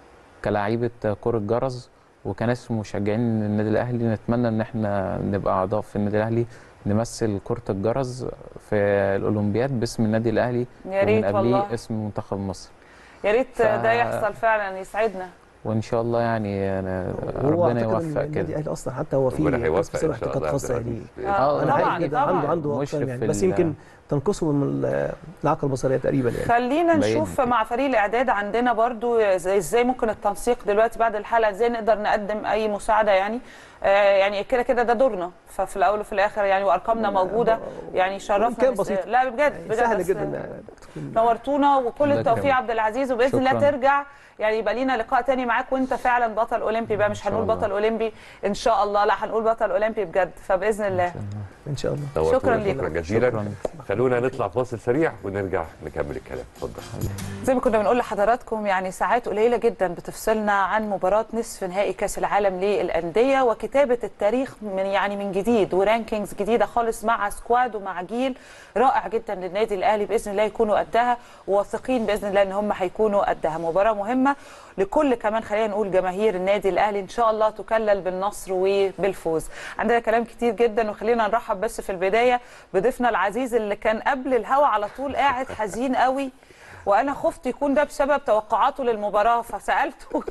كلاعيبه كرة جرس وكناس مشجعين النادي الاهلي نتمنى ان احنا نبقى اعضاء في النادي الاهلي نمثل كرة الجرس في الاولمبياد باسم النادي الاهلي يا ريت ومن والله قبليه اسم منتخب مصر يا ريت ف- ده يحصل فعلا يسعدنا وان شاء الله يعني أنا وهو ربنا أعتقد إن يوفق النادي كده الاهلي اصلا حتى هو في ربنا قسم هيوفق سبع ان شاء احتياجات الله خاصه عبد يعني العزيز. آه، انا طبعاً، حقيقي جدا طبعاً. عنده عنده مشرف اقسام يعني في بس ال- يمكن تنقصه من ال- الاعاقه البصريه تقريبا يعني خلينا باين نشوف كده. مع فريق الاعداد عندنا برضو زي- ازاي ممكن التنسيق دلوقتي بعد الحلقه ازاي نقدر نقدم اي مساعده يعني آه يعني كده كده ده دورنا ففي الاول وفي الاخر يعني وارقامنا موجوده يعني شرفنا وإمكان بس- بسيط. لا بجد بجد سهل بس جدا نورتونا وكل الله التوفيق يكرمك. عبد العزيز وباذن الله شكراً. ترجع يعني يبقى لينا لقاء تاني معاك وانت فعلا بطل اولمبي بقى مش إن شاء هنقول الله. بطل اولمبي ان شاء الله لا هنقول بطل اولمبي بجد فباذن الله ان شاء الله نورتونا، شكراً ليك. شكرا جزيلا شكراً. خلونا نطلع فاصل سريع ونرجع نكمل الكلام اتفضل زي ما كنا بنقول لحضراتكم يعني ساعات قليله جدا بتفصلنا عن مباراه نصف نهائي كاس العالم للانديه وكتابه التاريخ من يعني من جديد ورانكينجز جديده خالص مع سكواد ومع جيل رائع جدا للنادي الاهلي باذن الله يكونوا قدها وواثقين باذن الله ان هم هيكونوا قدها مباراه مهمه لكل كمان خلينا نقول جماهير النادي الاهلي ان شاء الله تكلل بالنصر وبالفوز عندنا كلام كتير جدا وخلينا نرحب بس في البدايه بضيفنا العزيز اللي كان قبل الهوا على طول قاعد حزين قوي وانا خفت يكون ده بسبب توقعاته للمباراه فسالته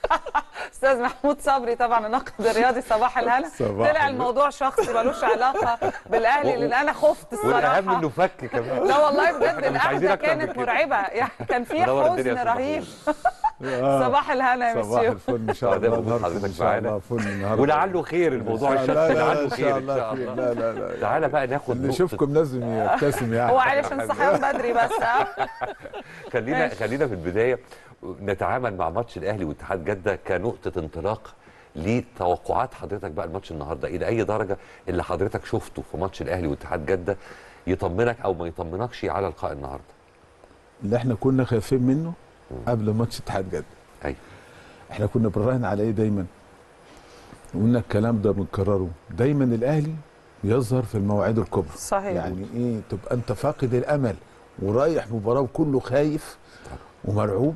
استاذ محمود صبري طبعا الناقد الرياضي صباح الهنا صباح طلع النور. الموضوع شخصي ملوش علاقه بالاهلي لان انا خفت والاهم الصراحه انه فك كمان لا والله بجد إحنا مش عايزين القعده أكتر من كانت كده. مرعبه يعني كان في منور الدنيا يا حزن أستاذ رهيب آه. صباح الهنا يا صباح مسيو الفل ان شاء ده الله موجود نهاركم حضرتك ان شاء معانا. الله فل النهارده ولعله خير الموضوع لا، الشخصي لا، لا، لعله ان خير شاء ان شاء الله خير. الله لا لا لا تعالى بقى ناخد اللي نقطة- يشوفكم لازم يبتسم يعني هو علشان صحيان بدري بس ها خلينا ماشي. خلينا في البدايه نتعامل مع ماتش الاهلي واتحاد جده كنقطه انطلاق لتوقعات حضرتك بقى الماتش النهارده الى اي درجه اللي حضرتك شفته في ماتش الاهلي واتحاد جده يطمنك او ما يطمنكش على لقاء النهارده اللي احنا كنا خايفين منه قبل ماتش اتحاد جده ايوه احنا كنا بنراهن على ايه دايما قلنا الكلام ده بنكرره دايما الاهلي يظهر في المواعيد الكبرى صحيح يعني ايه تبقى انت فاقد الامل ورايح مباراه وكله خايف ومرعوب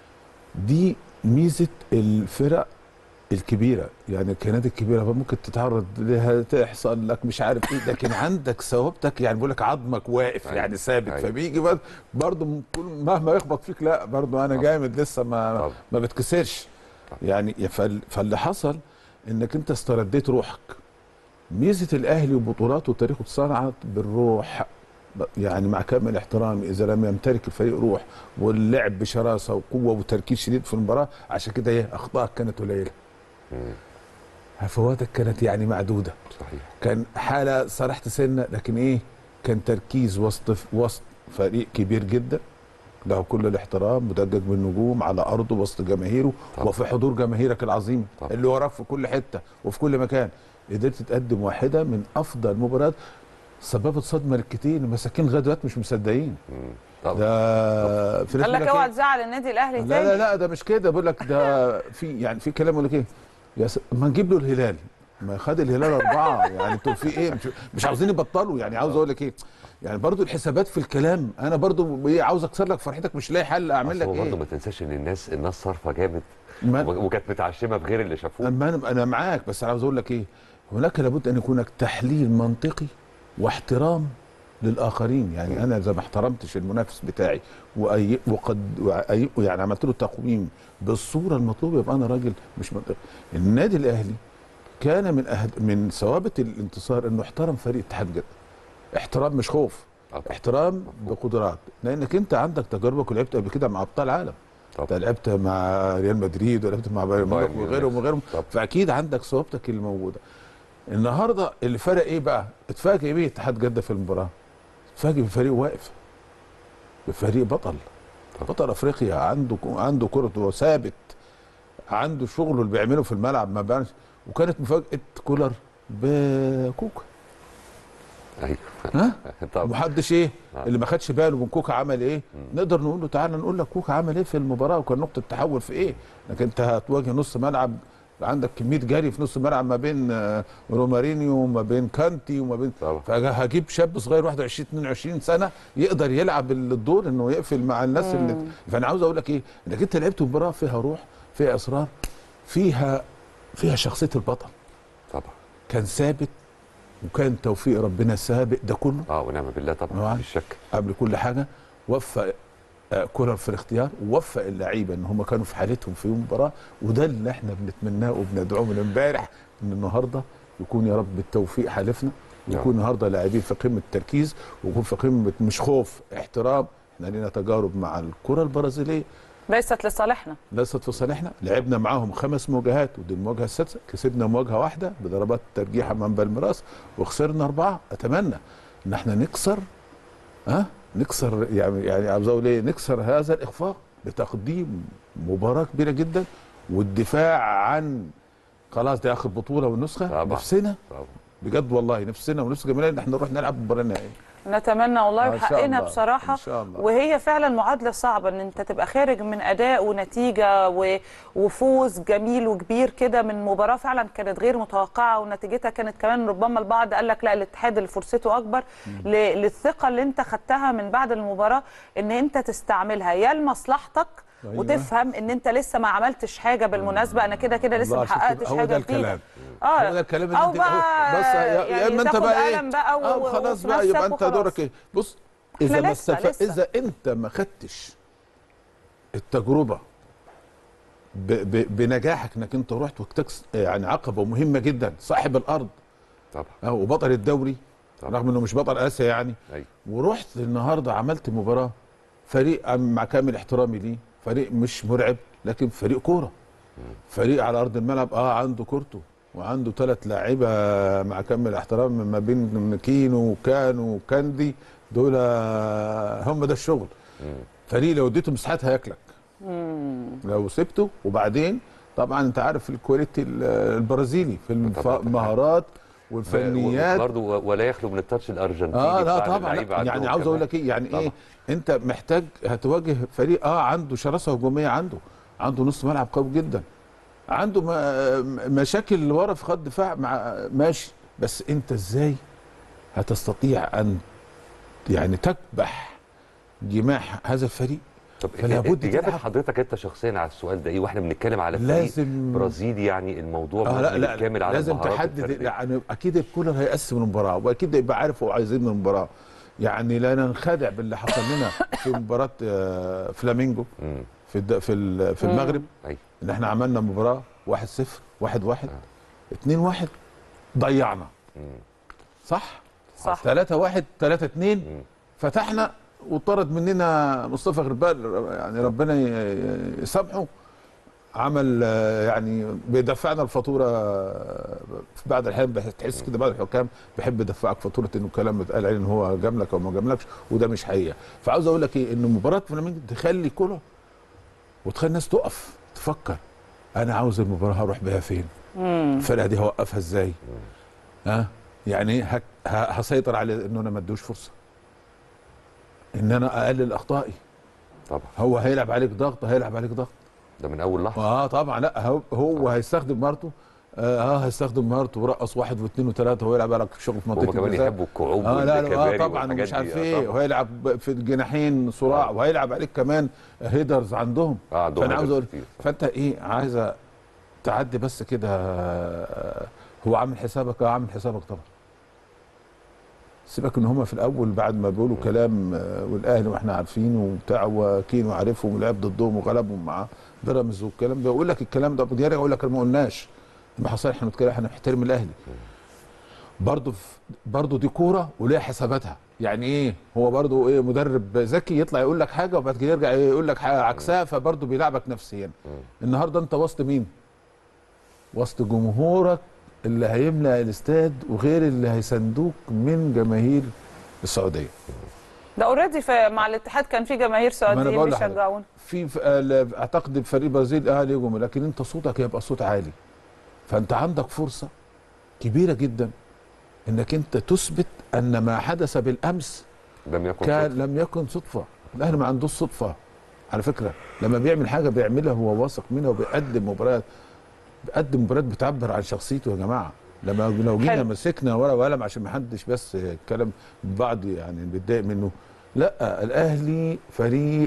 دي ميزه الفرق الكبيره يعني الكيانات الكبيره بقى ممكن تتعرض لها تحصل لك مش عارف ايه لكن عندك ثوابتك يعني بقول لك عظمك واقف أيوة. يعني ثابت أيوة. فبيجي بقى برضه مهما يخبط فيك لا برضه انا طبعا. جامد لسه ما طبعا. ما بتكسرش يعني فال- فاللي حصل انك انت استرديت روحك ميزه الاهلي وبطولاته وتاريخه اتصنعت بالروح ب- يعني مع كامل احترامي اذا لم يمتلك الفريق روح واللعب بشراسه وقوه وتركيز شديد في المباراه عشان كده ايه اخطائك كانت قليله هفواتك كانت يعني معدوده صحيح كان حاله صرحت سنه لكن ايه كان تركيز وسط وسط فريق كبير جدا له كل الاحترام مدجج بالنجوم على ارضه وسط جماهيره طبعا. وفي حضور جماهيرك العظيم طبعا. اللي وراك في كل حته وفي كل مكان قدرت تقدم واحده من افضل المباريات سببت صدمه للكتير المساكين لغايه دلوقتي مش مصدقين مم. طبعا ده في ناس قال لك بيقول اوعى إيه؟ تزعل النادي الاهلي لا تاني لا لا ده مش كده بقول لك ده في يعني في كلام يقول لك ايه يا س... ما نجيب له الهلال ما خد الهلال اربعه يعني انتوا في ايه مش, مش عاوزين يبطلوا يعني عاوز اقول لك ايه يعني برضو الحسابات في الكلام انا برضو ايه عاوز اكسر لك فرحتك مش لاقي حل اعمل أصل لك هو برضه ايه ما تنساش ان الناس الناس صارفه جامد ما- وكانت متعشمه بغير اللي شافوه اما انا انا معاك بس انا عاوز اقول لك ايه هناك لابد ان يكون هناك تحليل منطقي واحترام للاخرين يعني انا اذا ما احترمتش المنافس بتاعي وأي وقد وأي يعني عملت له تقويم بالصوره المطلوبه يبقى انا راجل مش منطقي النادي الاهلي كان من أهد من ثوابت الانتصار انه احترم فريق اتحاد جده احترام مش خوف آه طبعا. احترام بقدرات لانك انت عندك تجربه ولعبت قبل كده مع ابطال عالم طبعا. انت لعبت مع ريال مدريد ولعبت مع بايرن بايرن ميونخ وغيرهم وغيرهم طبعا. فاكيد عندك صوابتك اللي موجوده النهارده اللي فرق ايه بقى اتفاجئ بيه اتحاد جده في المباراه اتفاجئ بفريق واقف بفريق بطل بطل افريقيا عنده عنده كرة ثابت عنده شغله اللي بيعمله في الملعب ما بانش وكانت مفاجاه كولر بكوكا ايوه ها طبعا محدش ايه آه. اللي ما خدش باله من كوكا عمل ايه نقدر نقول له تعالى نقول لك كوكا عمل ايه في المباراه وكان نقطه تحول في ايه انك انت هتواجه نص ملعب عندك كميه جري في نص الملعب ما بين آه، رومارينيو وما بين كانتي وما بين طبعا. فهجيب شاب صغير 21 22 سنه يقدر يلعب الدور انه يقفل مع الناس اللي فانا عاوز اقول لك ايه انك انت لعبت مباراه فيها روح فيها اصرار فيها فيها شخصيه البطل طبعا كان ثابت وكان توفيق ربنا سابق ده كله اه ونعم بالله طبعا طبعاً. مفيش شك قبل كل حاجه وفق آه، كولر في الاختيار ووفق اللعيبه ان هم كانوا في حالتهم في يوم المباراه وده اللي احنا بنتمناه وبندعوه من امبارح ان النهارده يكون يا رب بالتوفيق حالفنا ويكون النهارده لاعبين في قمه التركيز ويكون في قمه مش خوف احترام احنا لينا تجارب مع الكره البرازيليه ليست لصالحنا ليست في صالحنا لعبنا معاهم خمس مواجهات ودي المواجهه السادسه كسبنا مواجهه واحده بضربات ترجيح امام بالميراس وخسرنا اربعه اتمنى ان احنا نكسر ها نكسر يعني يعني عاوز اقول ايه نكسر هذا الاخفاق بتقديم مباراه كبيره جدا والدفاع عن خلاص دي اخر بطوله والنسخه طبعا. نفسنا طبعا بجد والله نفسنا ونفس جميلنا ان احنا نروح نلعب المباراه النهائيه نتمنى والله إن شاء وحقنا الله. بصراحه إن شاء الله. وهي فعلا معادله صعبه ان انت تبقى خارج من اداء ونتيجه و- وفوز جميل وكبير كده من مباراه فعلا كانت غير متوقعه ونتيجتها كانت كمان ربما البعض قال لك لا الاتحاد اللي فرصته اكبر ل- للثقه اللي انت خدتها من بعد المباراه ان انت تستعملها يا لمصلحتك أيوة. وتفهم ان انت لسه ما عملتش حاجه بالمناسبه انا كده كده لسه الله ما عشان حققتش كده هو حاجه ده جديدة. الكلام اه هو ده الكلام اللي او انت بقى بص يا, يعني يا اما انت تاخد بقى ايه قلم بقى و- اه خلاص وفي بقى يبقى نفسك انت وخلاص. دورك ايه بص احنا اذا ما لسه- استف... لسه. اذا انت ما خدتش التجربه ب... ب... بنجاحك انك انت رحت وتكس يعني عقبه مهمه جدا صاحب الارض طبعا اه وبطل الدوري طبعا. رغم انه مش بطل اسيا يعني ايوه ورحت النهارده عملت مباراه فريق مع كامل احترامي ليه فريق مش مرعب لكن فريق كوره فريق على ارض الملعب اه عنده كورته وعنده ثلاث لاعيبه مع كامل احترام ما بين كينو وكانو وكاندي دول هم ده الشغل فريق لو اديته مساحات هياكلك لو سبته وبعدين طبعا انت عارف الكواليتي ال- البرازيلي في الف- طبعاً. المهارات والفنيات برضه ولا يخلو من التاتش الارجنتيني اه لا بتاع طبعا اللعيبة لا. عندهم يعني عاوز كمان. اقول لك ايه يعني طبعاً. ايه انت محتاج هتواجه فريق اه عنده شراسه هجوميه عنده عنده نص ملعب قوي جدا عنده ما- مشاكل ورا في خط دفاع مع ماشي بس انت ازاي هتستطيع ان يعني تكبح جماح هذا الفريق طب فلا بد اجابه تلعب. حضرتك انت شخصيا على السؤال ده ايه واحنا بنتكلم على فريق لازم برازيلي يعني الموضوع اه لا مبني لا بالكامل على لازم المهارات تحدد الفردية. يعني اكيد الكولر هيقسم المباراه واكيد يبقى عارف هو عايزين من المباراه يعني لا ننخدع باللي حصل لنا في مباراه آه، فلامينجو مم. في الد- في ال- في المغرب ايوه ان احنا عملنا مباراه 1-0 1-1 2-1 ضيعنا صح صح 3 1 3 2 فتحنا وطرد مننا مصطفى غربال يعني ربنا ي- يسامحه عمل آه، يعني بيدفعنا الفاتوره آه، في بعض الاحيان بح- تحس كده بعض الحكام بيحب يدفعك فاتوره انه كلام بيتقال عليه ان هو جاملك او ما جاملكش وده مش حقيقه فعاوز اقول لك ايه ان مباراه فلامينجو تخلي كره وتخلي الناس تقف تفكر انا عاوز المباراه هروح بيها فين الفرقه دي هوقفها ازاي ها يعني إيه؟ هك- ه- هسيطر على انه انا ما ادوش فرصه ان انا اقلل اخطائي طبعا هو هيلعب عليك ضغط هيلعب عليك ضغط ده من اول لحظه اه طبعا لا هو, هو هيستخدم مهارته اه آه، هيستخدم مهارته ورقص واحد واثنين وثلاثه وهيلعب عليك شغل في منطقه هما كمان الجزاء. يحبوا الكعوب اه لا لا والكباري آه طبعا والحاجات ومش عارف دي، آه ايه طبعاً. وهيلعب في الجناحين صراع وهيلعب عليك كمان هيدرز عندهم اه عندهم فانا عاوز هدف اقول كتير. فانت ايه عايزه تعدي بس كده آه، هو عامل حسابك اه عامل حسابك طبعا سيبك ان هم في الاول بعد ما بيقولوا كلام آه، والاهلي واحنا عارفين وبتاع وكينو عارفهم ولعب ضدهم وغلبهم مع بيراميدز والكلام ده يقول لك الكلام ده بدي ارجع اقول لك ما قلناش ما حصل احنا بنتكلم احنا بنحترم الاهلي برضه في- برضه دي كوره وليها حساباتها يعني ايه هو برضه ايه مدرب ذكي يطلع يقول لك حاجه وبعد كده يرجع يقول لك حاجة عكسها فبرضه بيلعبك نفسيا النهارده انت وسط مين وسط جمهورك اللي هيملأ الاستاد وغير اللي هيساندوك من جماهير السعوديه ده اوريدي مع الاتحاد كان في جماهير ما أنا سعوديين بقول لحضرتك. بيشجعونا في في- آه، اعتقد فريق البرازيل اه ليهم لكن انت صوتك هيبقى صوت عالي فانت عندك فرصه كبيره جدا انك انت تثبت ان ما حدث بالامس لم يكن كان صدفة. لم يكن صدفه الاهلي ما عندوش صدفه على فكره لما بيعمل حاجه بيعملها هو واثق منها وبيقدم مباريات بيقدم مباريات بتعبر عن شخصيته يا جماعه لما لو جينا حلو. مسكنا ورقه وقلم عشان ما حدش بس كلام بعض يعني بيتضايق منه لا الاهلي فريق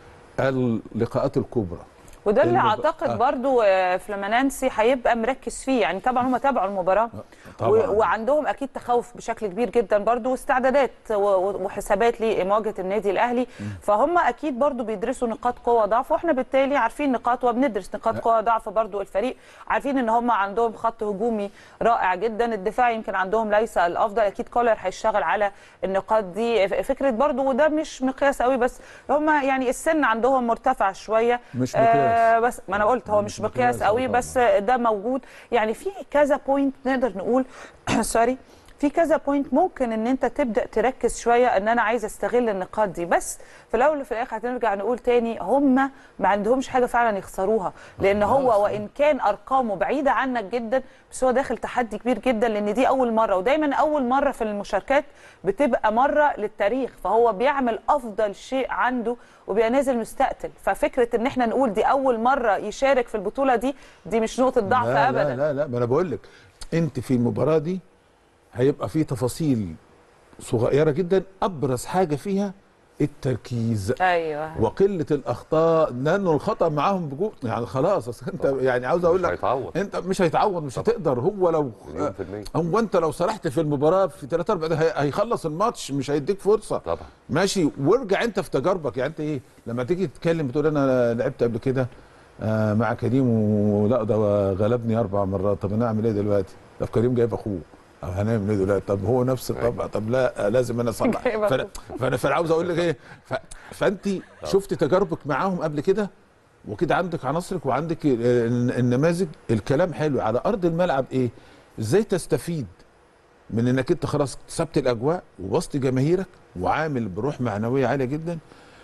اللقاءات الكبرى وده اللي المب- اعتقد آه. برضو آه، فلامينانسي هيبقى مركز فيه يعني طبعا هم تابعوا المباراه طبعاً. و- وعندهم اكيد تخوف بشكل كبير جدا برضو واستعدادات و- و- وحسابات لمواجهه النادي الاهلي فهم اكيد برضو بيدرسوا نقاط قوه ضعف واحنا بالتالي عارفين نقاط وبندرس نقاط قوه ضعف برضو الفريق عارفين ان هم عندهم خط هجومي رائع جدا الدفاع يمكن عندهم ليس الافضل اكيد كولر هيشتغل على النقاط دي ف- فكره برضو وده مش مقياس قوي بس هم يعني السن عندهم مرتفع شويه مش آه مقياس. بس ما انا قلت هو مش مش مقياس مقياس، قوي طبعاً. بس ده موجود يعني في كذا بوينت نقدر نقول سوري في كذا بوينت ممكن ان انت تبدا تركز شويه ان انا عايز استغل النقاط دي بس في الاول وفي الاخر هنرجع نقول تاني هم ما عندهمش حاجه فعلا يخسروها لان هو وان كان ارقامه بعيده عنك جدا بس هو داخل تحدي كبير جدا لان دي اول مره ودايما اول مره في المشاركات بتبقى مره للتاريخ فهو بيعمل افضل شيء عنده وبيبقى نازل مستقتل ففكره ان احنا نقول دي اول مره يشارك في البطوله دي دي مش نقطه ضعف لا ابدا لا لا لا ما انا بقول لك انت في المباراه دي هيبقى في تفاصيل صغيره جدا ابرز حاجه فيها التركيز ايوه وقله الاخطاء لانه الخطا معاهم بجو يعني خلاص اصل انت يعني عاوز اقول مش لك هيتعوض. انت مش هيتعوض مش هتقدر هو لو مليون في المية. هو انت لو سرحت في المباراه في 3 4 دقايق هيخلص الماتش مش هيديك فرصه طبعا ماشي وارجع انت في تجاربك يعني انت ايه لما تيجي تتكلم بتقول انا لعبت قبل كده آه مع كريم ولا ده غلبني اربع مرات طب انا اعمل ايه دلوقتي؟ طب كريم جايب اخوه أو هنعمل ايه دلوقتي؟ طب هو نفس الطبع طب لا لازم انا اصلح جايب فانا فانا, فأنا عاوز اقول لك ايه ف... فانت شفت تجاربك معاهم قبل كده وكده عندك عناصرك وعندك ال- النماذج الكلام حلو على ارض الملعب ايه؟ ازاي تستفيد من انك انت خلاص كسبت الاجواء ووسط جماهيرك وعامل بروح معنويه عاليه جدا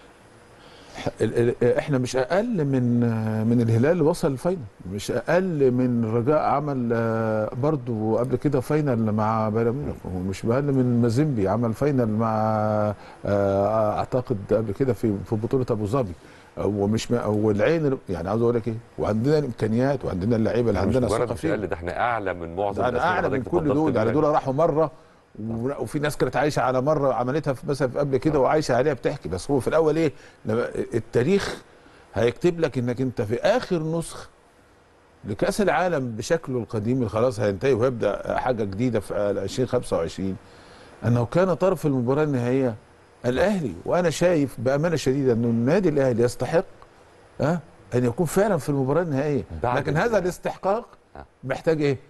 ال- ال- احنا مش اقل من من الهلال اللي وصل الفاينل مش اقل من رجاء عمل آه، برضو قبل كده فاينل مع بيراميدز ومش اقل من مازيمبي عمل فاينل مع آه، اعتقد قبل كده في في بطوله ابو ظبي ومش م- والعين يعني عاوز اقول لك ايه وعندنا الامكانيات وعندنا اللعيبه اللي مش عندنا مجرد ثقه مش فيهم اقل ده احنا اعلى من معظم ده انا الأسماء اعلى اللي من حضرتك كل دول اتفضلت يعني بيها. دول راحوا مره و- وفي ناس كانت عايشه على مره عملتها في مثلا في قبل كده وعايشه عليها بتحكي بس هو في الاول ايه لما التاريخ هيكتب لك انك انت في اخر نسخ لكاس العالم بشكله القديم اللي خلاص هينتهي وهيبدا حاجه جديده في 2025 انه كان طرف المباراه النهائيه الاهلي وانا شايف بامانه شديده انه النادي الاهلي يستحق ها ان يكون فعلا في المباراه النهائيه بعد لكن ال- هذا الاستحقاق آه. محتاج ايه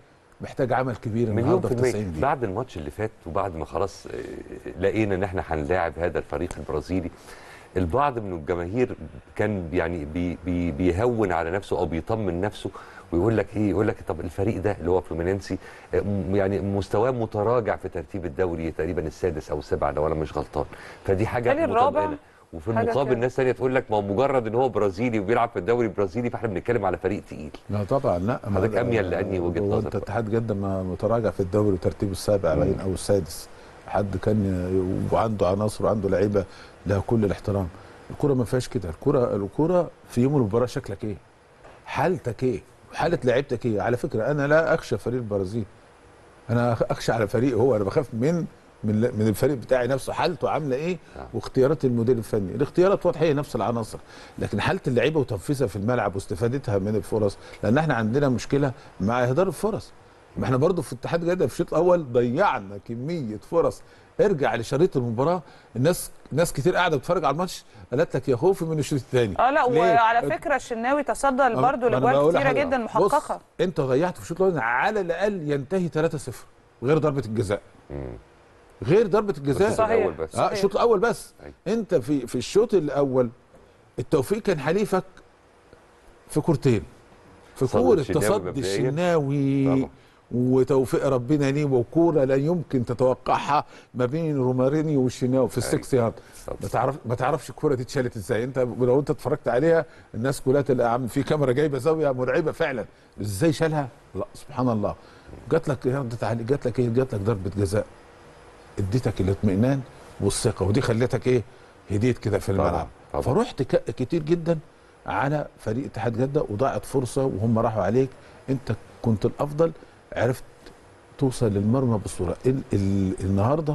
محتاج عمل كبير مليون النهارده في في المية 90 دقيقه بعد الماتش اللي فات وبعد ما خلاص آه، لقينا ان احنا هنلاعب هذا الفريق البرازيلي البعض من الجماهير كان يعني بي بي بيهون على نفسه او بيطمن نفسه ويقول لك ايه يقول لك طب الفريق ده اللي هو فلومينينسي آه، م- يعني مستواه متراجع في ترتيب الدوري تقريبا السادس او السابع لو انا مش غلطان فدي حاجه تاني الرابع. مطمئنه وفي حاجة المقابل كده. ناس ثانيه تقول لك ما هو مجرد ان هو برازيلي وبيلعب في الدوري البرازيلي فاحنا بنتكلم على فريق تقيل لا طبعا لا ما حضرتك ده- أميل لأنهي وجهة هو نظر انت بقى؟ اتحاد جده ما متراجع في الدوري وترتيبه السابع باين او السادس حد كان ي- وعنده عناصر وعنده لعيبه لها كل الاحترام الكره ما فيهاش كده الكره الكره في يوم المباراه شكلك ايه حالتك ايه حاله لعيبتك ايه على فكره انا لا اخشى فريق البرازيل انا أخ- اخشى على فريق هو انا بخاف من من من الفريق بتاعي نفسه حالته عامله ايه نعم. واختيارات المدير الفني الاختيارات واضحه هي نفس العناصر لكن حاله اللعيبه وتنفيذها في الملعب واستفادتها من الفرص لان احنا عندنا مشكله مع اهدار الفرص ما احنا برضو في اتحاد جده في الشوط الاول ضيعنا كميه فرص ارجع لشريط المباراه الناس ناس كتير قاعده بتتفرج على الماتش قالت لك يا خوفي من الشوط الثاني اه لا وعلى فكره الشناوي تصدى برضه ما أنا لاجوال بقول كتيره لحضرتك. جدا محققه بص انت ضيعت في الشوط الاول على الاقل ينتهي 3-0 غير ضربه الجزاء مم. غير ضربه الجزاء الشوط الأول بس. اه صحيح. الشوط الاول بس أيوة. انت في في الشوط الاول التوفيق كان حليفك في كورتين في تصدي كوره الشناوي تصدي مبدئياً. الشناوي طبعا. وتوفيق ربنا ليه وكوره لا يمكن تتوقعها ما بين روماريني والشناوي في السكس يارد ما تعرف ما تعرفش الكوره دي اتشالت ازاي انت لو انت اتفرجت عليها الناس كلها تلاقي عم في كاميرا جايبه زاويه مرعبه فعلا ازاي شالها لا سبحان الله جات لك ردت عليك جات لك ايه جات لك ضربه جزاء اديتك الاطمئنان والثقه ودي خلتك ايه هديت كده في طبعاً، الملعب طبعاً. فرحت ك- كتير جدا على فريق اتحاد جده وضاعت فرصه وهم راحوا عليك انت كنت الافضل عرفت توصل للمرمى بصوره ال ال النهارده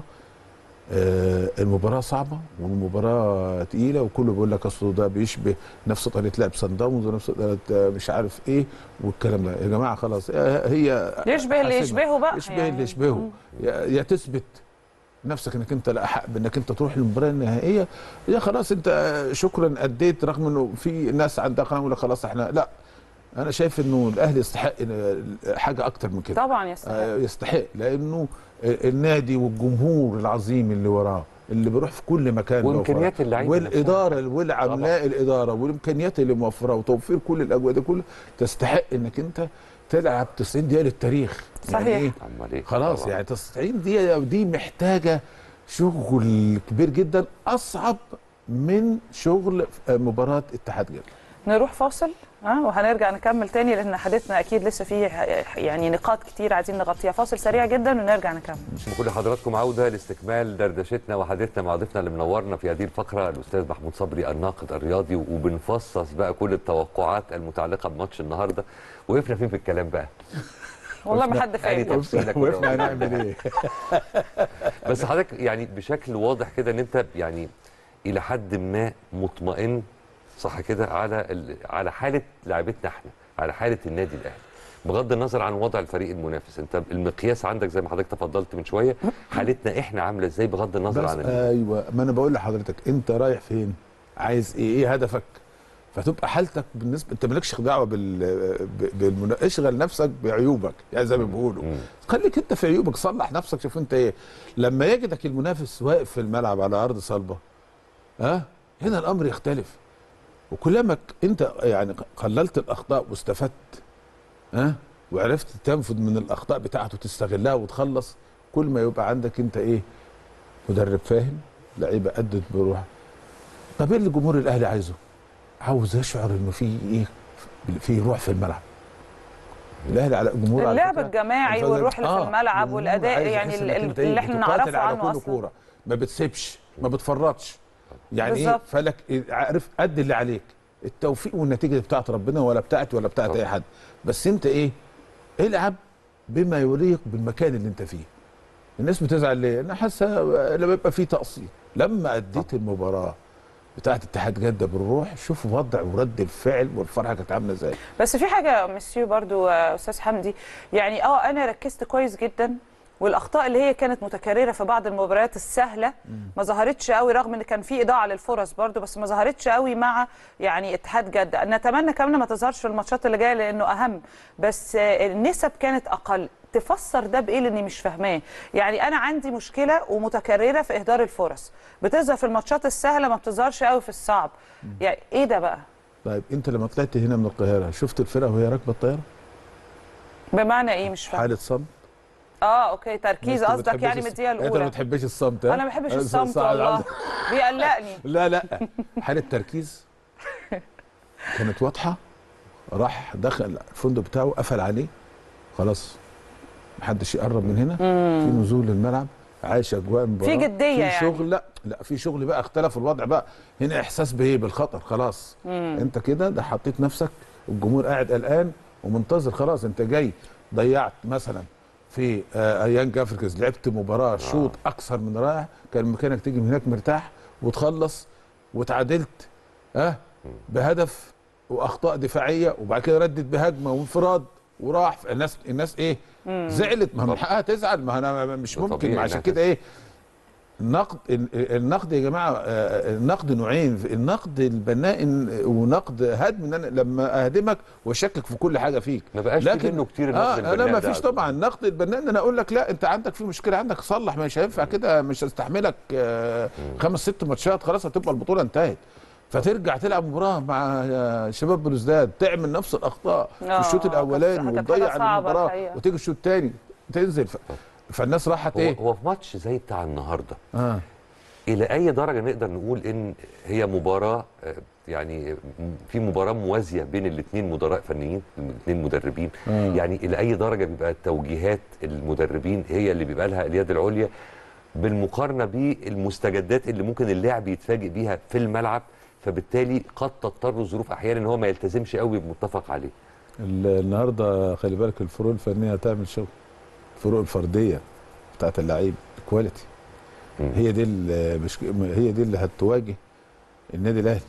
آه المباراه صعبه والمباراه تقيله وكله بيقول لك اصل ده بيشبه نفس طريقه لعب سان داونز ونفس طريقه آه، مش عارف ايه والكلام ده يا جماعه خلاص آه، هي يشبه اللي حاسبها. يشبهه بقى يشبه يعني. اللي يشبهه يا يا تثبت نفسك انك انت لا احق بانك انت تروح للمباراه النهائيه يا خلاص انت شكرا اديت رغم انه في ناس عندها قناه يقول لك خلاص احنا لا انا شايف انه الاهلي يستحق حاجه اكتر من كده طبعا يستحق آه، يستحق لانه النادي والجمهور العظيم اللي وراه اللي بيروح في كل مكان بقى وإمكانيات وفرق. اللعيبة والاداره والعملاء الاداره والامكانيات اللي موفره وتوفير كل الاجواء دي كلها تستحق انك انت تلعب 90 دقيقه للتاريخ صحيح. يعني ايه امال ايه خلاص طبعاً. يعني 90 دقيقة دي محتاجة شغل كبير جدا أصعب من شغل مباراة اتحاد جدة نروح فاصل ها وهنرجع نكمل تاني لان حديثنا اكيد لسه فيه يعني نقاط كتير عايزين نغطيها فاصل سريع جدا ونرجع نكمل بكل حضراتكم عودة لاستكمال دردشتنا وحديثنا مع ضيفنا اللي منورنا في هذه الفقرة الأستاذ محمود صبري الناقد الرياضي وبنفصص بقى كل التوقعات المتعلقة بماتش النهاردة وقفنا فين في الكلام بقى والله ما حد يعني فاهم تفصيلة كده وإحنا هنعمل إيه؟ بس حضرتك يعني بشكل واضح كده ان انت يعني الى حد ما مطمئن صح كده على ال- على حاله لعبتنا احنا على حاله النادي الاهلي بغض النظر عن وضع الفريق المنافس انت المقياس عندك زي ما حضرتك تفضلت من شويه حالتنا احنا عامله ازاي بغض النظر بس عن ال- أيوة ما أنا بقول لحضرتك أنت رايح فين؟ عايز إيه؟ إيه هدفك؟ فتبقى حالتك بالنسبة أنت مالكش دعوة بال ب- بالمنا... اشغل نفسك بعيوبك يعني زي ما بيقولوا مم. خليك أنت في عيوبك صلح نفسك شوف أنت إيه لما يجدك المنافس واقف في الملعب على أرض صلبة ها هنا الأمر يختلف وكلما ك- انت يعني قللت الاخطاء واستفدت ها وعرفت تنفذ من الاخطاء بتاعته وتستغلها وتخلص كل ما يبقى عندك انت ايه مدرب فاهم لعيبه ادت بروح طب ايه اللي جمهور الاهلي عايزه عاوز يشعر انه في ايه في روح في الملعب الاهلي على جمهور على اللعب فكرة الجماعي عايز أقول لك- والروح اللي في الملعب جمهور والاداء عايز يعني يحس ال- إنك ال- أنت إيه؟ اللي احنا بتقاتل نعرفه على عنه كل اصلا كوره ما بتسيبش ما بتفرطش يعني ايه بالظبط. فلك إيه؟ عارف قد اللي عليك التوفيق والنتيجه بتاعت ربنا ولا بتاعتي ولا بتاعت اي حد بس انت ايه العب بما يليق بالمكان اللي انت فيه الناس بتزعل ليه انا حاسه لما يبقى في تقصير لما اديت المباراه بتاعت اتحاد جده بالروح شوف وضع ورد الفعل والفرحه كانت عامله ازاي بس في حاجه مسيو برضو آه، استاذ حمدي يعني اه انا ركزت كويس جدا والاخطاء اللي هي كانت متكرره في بعض المباريات السهله ما ظهرتش قوي رغم ان كان في اضاعه للفرص برضو بس ما ظهرتش قوي مع يعني اتحاد جده نتمنى كمان ما تظهرش في الماتشات اللي جايه لانه اهم بس آه، النسب كانت اقل تفسر ده بايه لاني مش فاهماه يعني انا عندي مشكله ومتكرره في اهدار الفرص بتظهر في الماتشات السهله ما بتظهرش قوي في الصعب يعني ايه ده بقى طيب انت لما طلعت هنا من القاهره شفت الفرقه وهي راكبه الطياره بمعنى ايه مش فاهمه حاله صمت اه اوكي تركيز انت ما قصدك يعني بتحبش من الدقيقه الص- انت ما الاولى بتحبش الصمت ها؟ انا ما بحبش أنا الصمت صعب والله عندي. بيقلقني لا لا حاله تركيز كانت واضحه راح دخل الفندق بتاعه قفل عليه خلاص محدش يقرب من هنا في نزول للملعب عايش اجواء المباراه في جدية في يعني. شغل لا لا في شغل بقى اختلف الوضع بقى هنا احساس بايه بالخطر خلاص انت كده ده حطيت نفسك الجمهور قاعد قلقان ومنتظر خلاص انت جاي ضيعت مثلا في آه يانج افريكاز لعبت مباراه شوط اكثر من رائع كان مكانك تيجي من هناك مرتاح وتخلص وتعادلت ها بهدف واخطاء دفاعيه وبعد كده ردت بهجمه وانفراد وراح الناس الناس ايه زعلت ما من حقها تزعل ما انا مش ده ممكن طبيعي ما عشان إنها كده ايه النقد ال- النقد يا جماعه آه، النقد نوعين النقد البناء ونقد هدم ان انا لما اهدمك واشكك في كل حاجه فيك ما بقاش في منه كتير النقد اه البناء لا ما ده. فيش طبعا النقد البناء ان انا اقول لك لا انت عندك في مشكله عندك صلح مش هينفع كده مش هستحملك آه خمس ست ماتشات خلاص هتبقى البطوله انتهت فترجع تلعب مباراه مع آه، شباب بلوزداد تعمل نفس الاخطاء في آه، الشوط كانت- الاولاني كانت وتضيع حاجة صعبة المباراه الحقيقة. وتيجي الشوط الثاني تنزل ف... فالناس راحت هو, ايه هو في ماتش زي بتاع النهارده اه الى اي درجه نقدر نقول ان هي مباراه آه، يعني م- في مباراه موازيه بين الاثنين مدراء فنيين الاثنين مدربين آه. يعني الى اي درجه بيبقى توجيهات المدربين هي اللي بيبقى لها اليد العليا بالمقارنه بالمستجدات اللي ممكن اللاعب يتفاجئ بيها في الملعب فبالتالي قد تضطر الظروف احيانا ان هو ما يلتزمش قوي بمتفق عليه ال- النهارده خلي بالك الفروق الفنيه هتعمل شغل الفروق الفرديه بتاعت اللعيب الكواليتي مم. هي دي ال- مش هي دي اللي هتواجه النادي الاهلي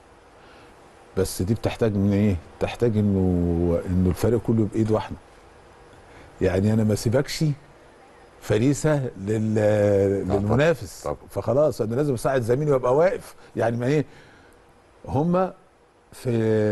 بس دي بتحتاج من ايه؟ تحتاج انه انه الفريق كله يبقى ايد واحده يعني انا ما سيبكش فريسه لل... للمنافس طبعا. فخلاص انا لازم اساعد زميلي وابقى واقف يعني ما ايه هم في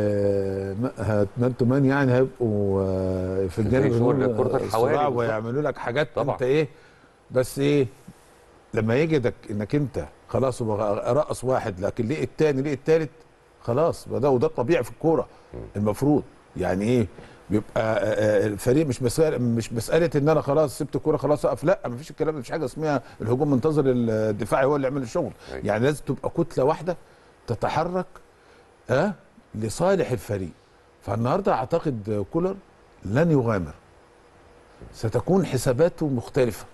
مان تو مان يعني هيبقوا آه، في الجانب زي شغل الهجومي كرة الحوالي صراع بالظبط. ويعملوا لك حاجات طبعا. انت ايه بس ايه لما يجدك انك انت خلاص هو رقص واحد لكن ليه التاني ليه التالت خلاص ده وده الطبيعي في الكوره المفروض يعني ايه بيبقى آه، آه، الفريق مش مسألة مش مسألة ان انا خلاص سبت الكوره خلاص اقف لا مفيش الكلام ده مفيش حاجه اسمها الهجوم منتظر الدفاعي هو اللي يعمل الشغل أيوة. يعني لازم تبقى كتله واحده تتحرك ها لصالح الفريق فالنهارده اعتقد كولر لن يغامر ستكون حساباته مختلفه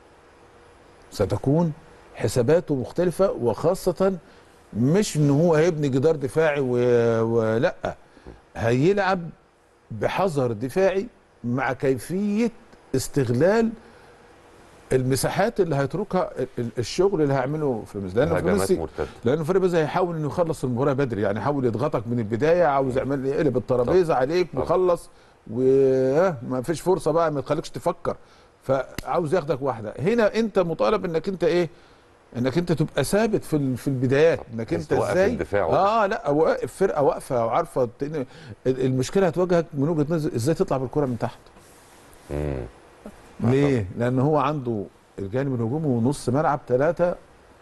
ستكون حساباته مختلفه وخاصه مش ان هو هيبني جدار دفاعي و... ولا هيلعب بحذر دفاعي مع كيفيه استغلال المساحات اللي هيتركها ال- ال- الشغل اللي هيعمله فلومينيز لانه هجمات فلومينيز مرتده لانه فريق بيزا هيحاول انه يخلص المباراه بدري يعني يحاول يضغطك من البدايه عاوز يعمل يقلب الترابيزه عليك طبعا. ويخلص وما فيش فرصه بقى ما تخليكش تفكر فعاوز ياخدك واحده هنا انت مطالب انك انت ايه انك انت تبقى ثابت في ال- في البدايات انك بحيث انت توقف ازاي الدفاع اه لا واقف فرقه واقفه وعارفه تن- ال- المشكله هتواجهك من وجهه نظر ازاي تطلع بالكره من تحت مم. ليه؟ لأن هو عنده الجانب الهجومي ونص ملعب ثلاثة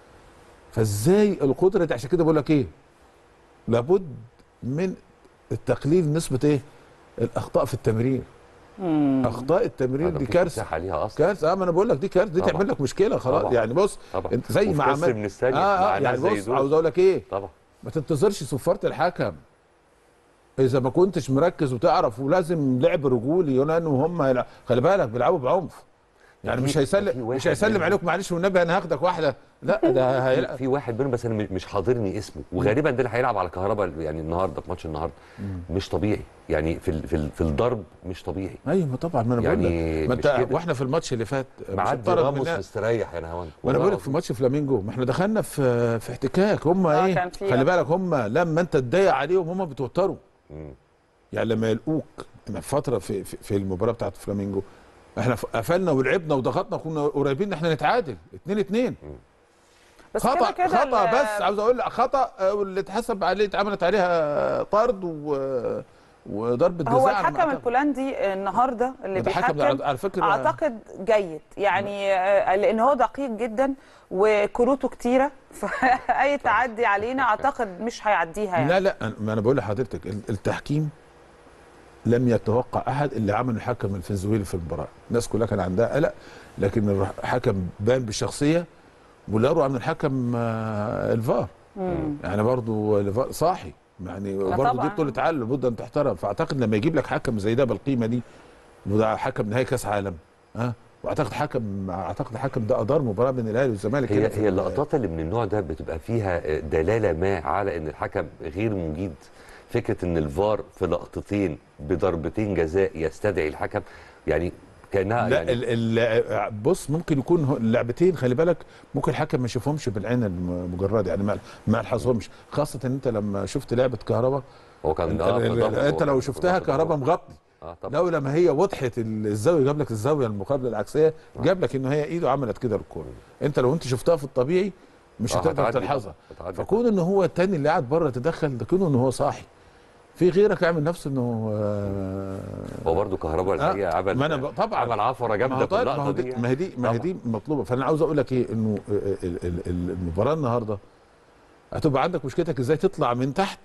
فازاي القدرة دي عشان كده بقول لك ايه؟ لابد من التقليل نسبة ايه؟ الأخطاء في التمرير أخطاء التمرير هذا دي في كارثة مساحه ليها اصلا كارثة اه ما انا بقول لك دي كارثة دي طبعا. تعمل لك مشكلة خلاص طبعا. يعني بص طبعا انت زي وفي ما كسر عملت من الثانيه اه, مع آه يعني ناس زي بص دول. عاوز اقول لك ايه؟ طبعا ما تنتظرش صفارة الحكم اذا ما كنتش مركز وتعرف ولازم لعب رجولي لانه هم هيلع- خلي بالك بيلعبوا بعنف يعني في- مش في هيسلم واحد مش هيسلم منهم- عليك معلش والنبي انا هاخدك واحده لا ده في, هيلعب في واحد منهم بس انا مش- مش حاضرني اسمه وغالبا ده اللي هيلعب على كهرباء يعني النهارده في ماتش النهارده مش طبيعي يعني في ال- في ال- في الضرب مش طبيعي ايوه ما طبعا ما انا بقول يعني لك ما مش انت كده. واحنا في الماتش اللي فات مش معدي اتطرد راموس مننا- مستريح يا نهوان ما انا بقول لك في ماتش فلامينجو ما احنا دخلنا في في احتكاك هم آه، ايه كان فيها. خلي بالك هم لما انت تضايق عليهم هم بيتوتروا مم. يعني لما يلقوك انا في فتره في في, في المباراه بتاعت فلامينجو احنا ف- قفلنا ولعبنا وضغطنا كنا قريبين ان احنا نتعادل 2 2 بس خطا كده كده خطا ال- بس عاوز اقول لك خطا آه، واللي اتحسب عليه اتعملت عليها طرد و وضربه هو جزاء على ما الحكم أعتقد. البولندي النهارده اللي ده حكم بيحكم على فكرة- اعتقد جيد يعني آه، لان هو دقيق جدا وكروته كتيره فاي تعدي علينا اعتقد مش هيعديها يعني لا لا أنا- ما انا بقول لحضرتك ال- التحكيم لم يتوقع احد اللي عمل الحكم الفنزويلي في المباراه الناس كلها كان عندها قلق لكن الحكم بان بالشخصيه واللي اروع من الحكم آه، الفار مم. يعني برضو الفار صاحي يعني لا برضو طبعاً. دي بطوله عالم لابد ان تحترم فاعتقد لما يجيب لك حكم زي ده بالقيمه دي وده حكم نهائي كاس عالم ها واعتقد حكم اعتقد الحكم ده ادار مباراه بين الاهلي والزمالك هي هنا في هي ال- اللقطات اللي من النوع ده بتبقى فيها دلاله ما على ان الحكم غير مجيد فكره ان الفار في لقطتين بضربتين جزاء يستدعي الحكم يعني كانها لا يعني ال ال بص ممكن يكون هو- اللعبتين خلي بالك ممكن الحكم ما يشوفهمش بالعين المجرده يعني ما ما يلحظهمش خاصه ان انت لما شفت لعبه كهرباء هو كان انت, آه، في ال- ضغط، انت هو لو كان شفتها في ضغط كهرباء طبعاً. مغطي اه طبعا لو لما هي وضحت ال- الزاويه جاب لك الزاويه المقابله العكسيه جاب لك ان هي ايده عملت كده الكوره انت لو انت شفتها في الطبيعي مش آه، هتقدر هتعدي تلحظها طبعاً، هتعدي فكون ان هو التاني اللي قاعد بره تدخل ده كونه ان هو صاحي في غيرك يعمل نفسه انه آه، هو برضه كهرباء الحقيقه عمل ما انا ب- طبعا عمل عفره ما هو جامده في طيب ما اللقطه هو دي دي يعني. ما هي دي ما هي دي مطلوبه فانا عاوز اقول لك ايه انه ال- ال- ال- المباراه النهارده هتبقى عندك مشكلتك ازاي تطلع من تحت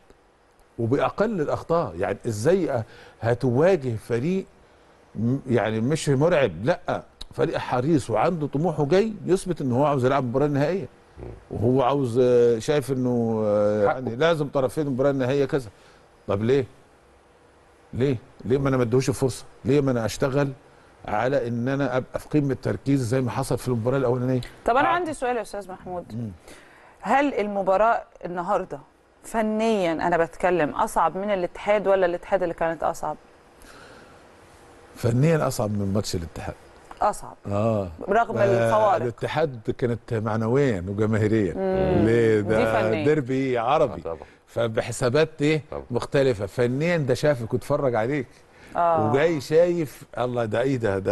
وباقل الاخطاء يعني ازاي هتواجه فريق م- يعني مش مرعب لا فريق حريص وعنده طموح وجاي يثبت ان هو عاوز يلعب المباراه النهائيه وهو عاوز آه، شايف انه آه، يعني لازم طرفين المباراه النهائيه كذا طب ليه؟ ليه؟ ليه ما انا ما اديهوش فرصه؟ ليه ما انا اشتغل على ان انا ابقى في قمه تركيز زي ما حصل في المباراه الاولانيه؟ طب انا عندي سؤال يا استاذ محمود هل المباراه النهارده فنيا انا بتكلم اصعب من الاتحاد ولا الاتحاد اللي كانت اصعب فنيا اصعب من ماتش الاتحاد اصعب اه رغم آه، الفوارق الاتحاد كانت معنويا وجماهيريا مم. ليه دي ده فنية. ديربي عربي طبعا فبحسابات ايه طبعا. مختلفه فنيا ده شافك واتفرج عليك اه وجاي شايف الله ده ايه ده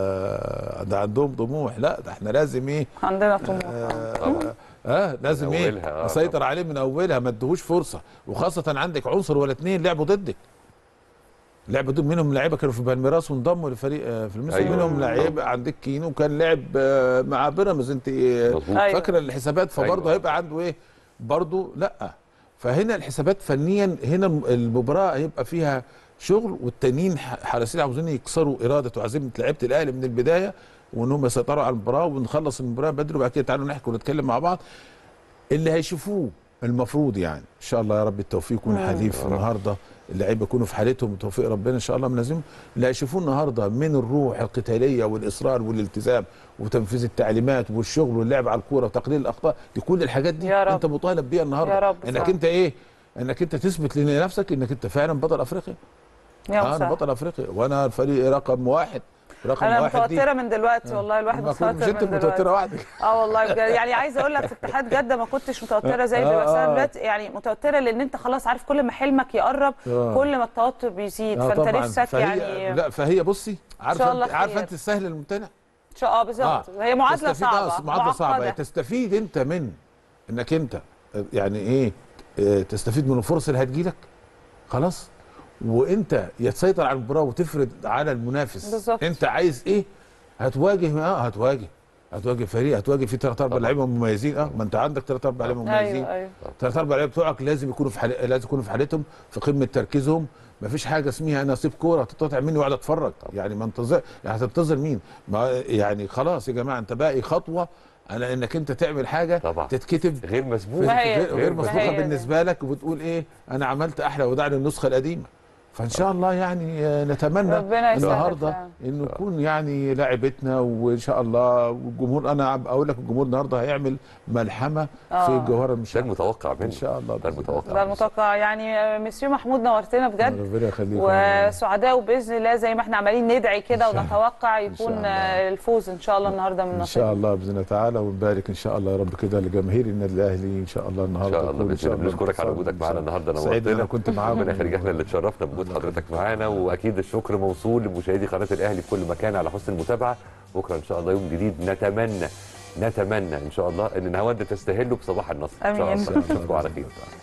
ده ده عندهم طموح لا ده احنا لازم ايه عندنا طموح طبعا اه لازم من ايه أولها، آه، اسيطر عليه من اولها ما ادهوش فرصه وخاصه عندك عنصر ولا اتنين لعبوا ضدك لعبوا ضد منهم لعيبه كانوا في بالميراس وانضموا لفريق آه، في المصري أيوة. أيوة. منهم لعيب عندك كينو كان لعب آه، مع بيراميدز انت آه، مظبوط أيوة. فاكره الحسابات فبرضه أيوة. هيبقى عنده ايه برضه لا فهنا الحسابات فنيا هنا المباراه هيبقى فيها شغل والتانيين ح- حراسين عاوزين يكسروا اراده وعزيمه لعيبه الاهلي من البدايه وان هم يسيطروا على المباراه ونخلص المباراه بدري وبعد كده تعالوا نحكي ونتكلم مع بعض اللي هيشوفوه المفروض يعني ان شاء الله يا رب التوفيق يكون حليف النهارده اللعيبه يكونوا في حالتهم وتوفيق ربنا ان شاء الله ملازمهم اللي هيشوفوه النهارده من الروح القتاليه والاصرار والالتزام وتنفيذ التعليمات والشغل واللعب على الكوره وتقليل الاخطاء دي كل الحاجات دي يا رب. انت مطالب بيها النهارده يا رب انك صح. انت ايه انك انت تثبت لنفسك انك انت فعلا بطل افريقيا يا آه انا مساء. بطل افريقيا وانا الفريق رقم واحد رقم انا واحد متوتره من دلوقتي والله الواحد ما كنت- متوتر مش انت من دلوقتي متوتره وحدك اه والله بجد يعني عايزه اقول لك في اتحاد جده ما كنتش متوتره زي آه، بس انا آه. دلوقتي يعني متوتره لان انت خلاص عارف كل ما حلمك يقرب آه. كل ما التوتر بيزيد آه فانت طبعاً. نفسك فهي يعني لا فهي بصي شاء عارفه الله انت عارفه خير. انت السهل الممتنع ش- اه بالظبط هي معادله تستفيد- آه، صعبه معادله صعبه معقدة. تستفيد انت من انك انت يعني ايه آه، تستفيد من الفرص اللي هتجيلك خلاص وانت يا تسيطر على المباراه وتفرض على المنافس بالظبط. انت عايز ايه هتواجه اه هتواجه هتواجه فريق هتواجه فيه ثلاث اربع طبعا. لعيبه مميزين اه ما انت عندك ثلاث اربع لعيبه مميزين ايوه ايوه ثلاث اربع لعيبه بتوعك لازم يكونوا في حال... لازم يكونوا في حالتهم في قمه تركيزهم ما فيش حاجه اسمها نصيب كوره تتقطع مني واقعد اتفرج يعني ما انتظر يعني هتنتظر مين ما يعني خلاص يا جماعه انت باقي خطوه على انك انت تعمل حاجه طبعا. تتكتب غير في- مسبوق ما هي غير, دي. غير ما مسبوقه هي دي. بالنسبه لك وبتقول ايه انا عملت احلى ودعني النسخه القديمه فان شاء الله يعني آه، نتمنى ربنا يسهل النهارده فعلا. انه يكون يعني لاعبتنا وان شاء الله والجمهور انا عم اقول لك الجمهور النهارده هيعمل ملحمه في آه. الجوهره ده المشاركه المتوقع منه ان شاء الله ده بإذن المتوقع ده المتوقع يعني آه، مسيو محمود نورتنا بجد ربنا يخليك وسعداء وباذن الله زي ما احنا عمالين ندعي كده إن شاء الله. ونتوقع إن شاء يكون الله. آه، الفوز ان شاء الله النهارده من ان نصيب شاء الله باذن الله تعالى ونبارك ان شاء الله يا رب كده لجماهير النادي الاهلي ان شاء الله ان النهارده شاء الله تكون إن باذن الله بنشكرك على انتصار وجودك إن معانا شاء الله. النهارده سعيد ان انا نورتنا كنت معاكم ربنا يخليك احنا اللي اتشرفنا بوجود حضرتك معانا واكيد الشكر موصول لمشاهدي قناه الاهلي في كل مكان على حسن المتابعه بكره ان شاء الله يوم جديد نتمنى نتمنى ان شاء الله ان نهاوند تستهله بصباح النصر ان شاء آمين. الله نشوفكم على خير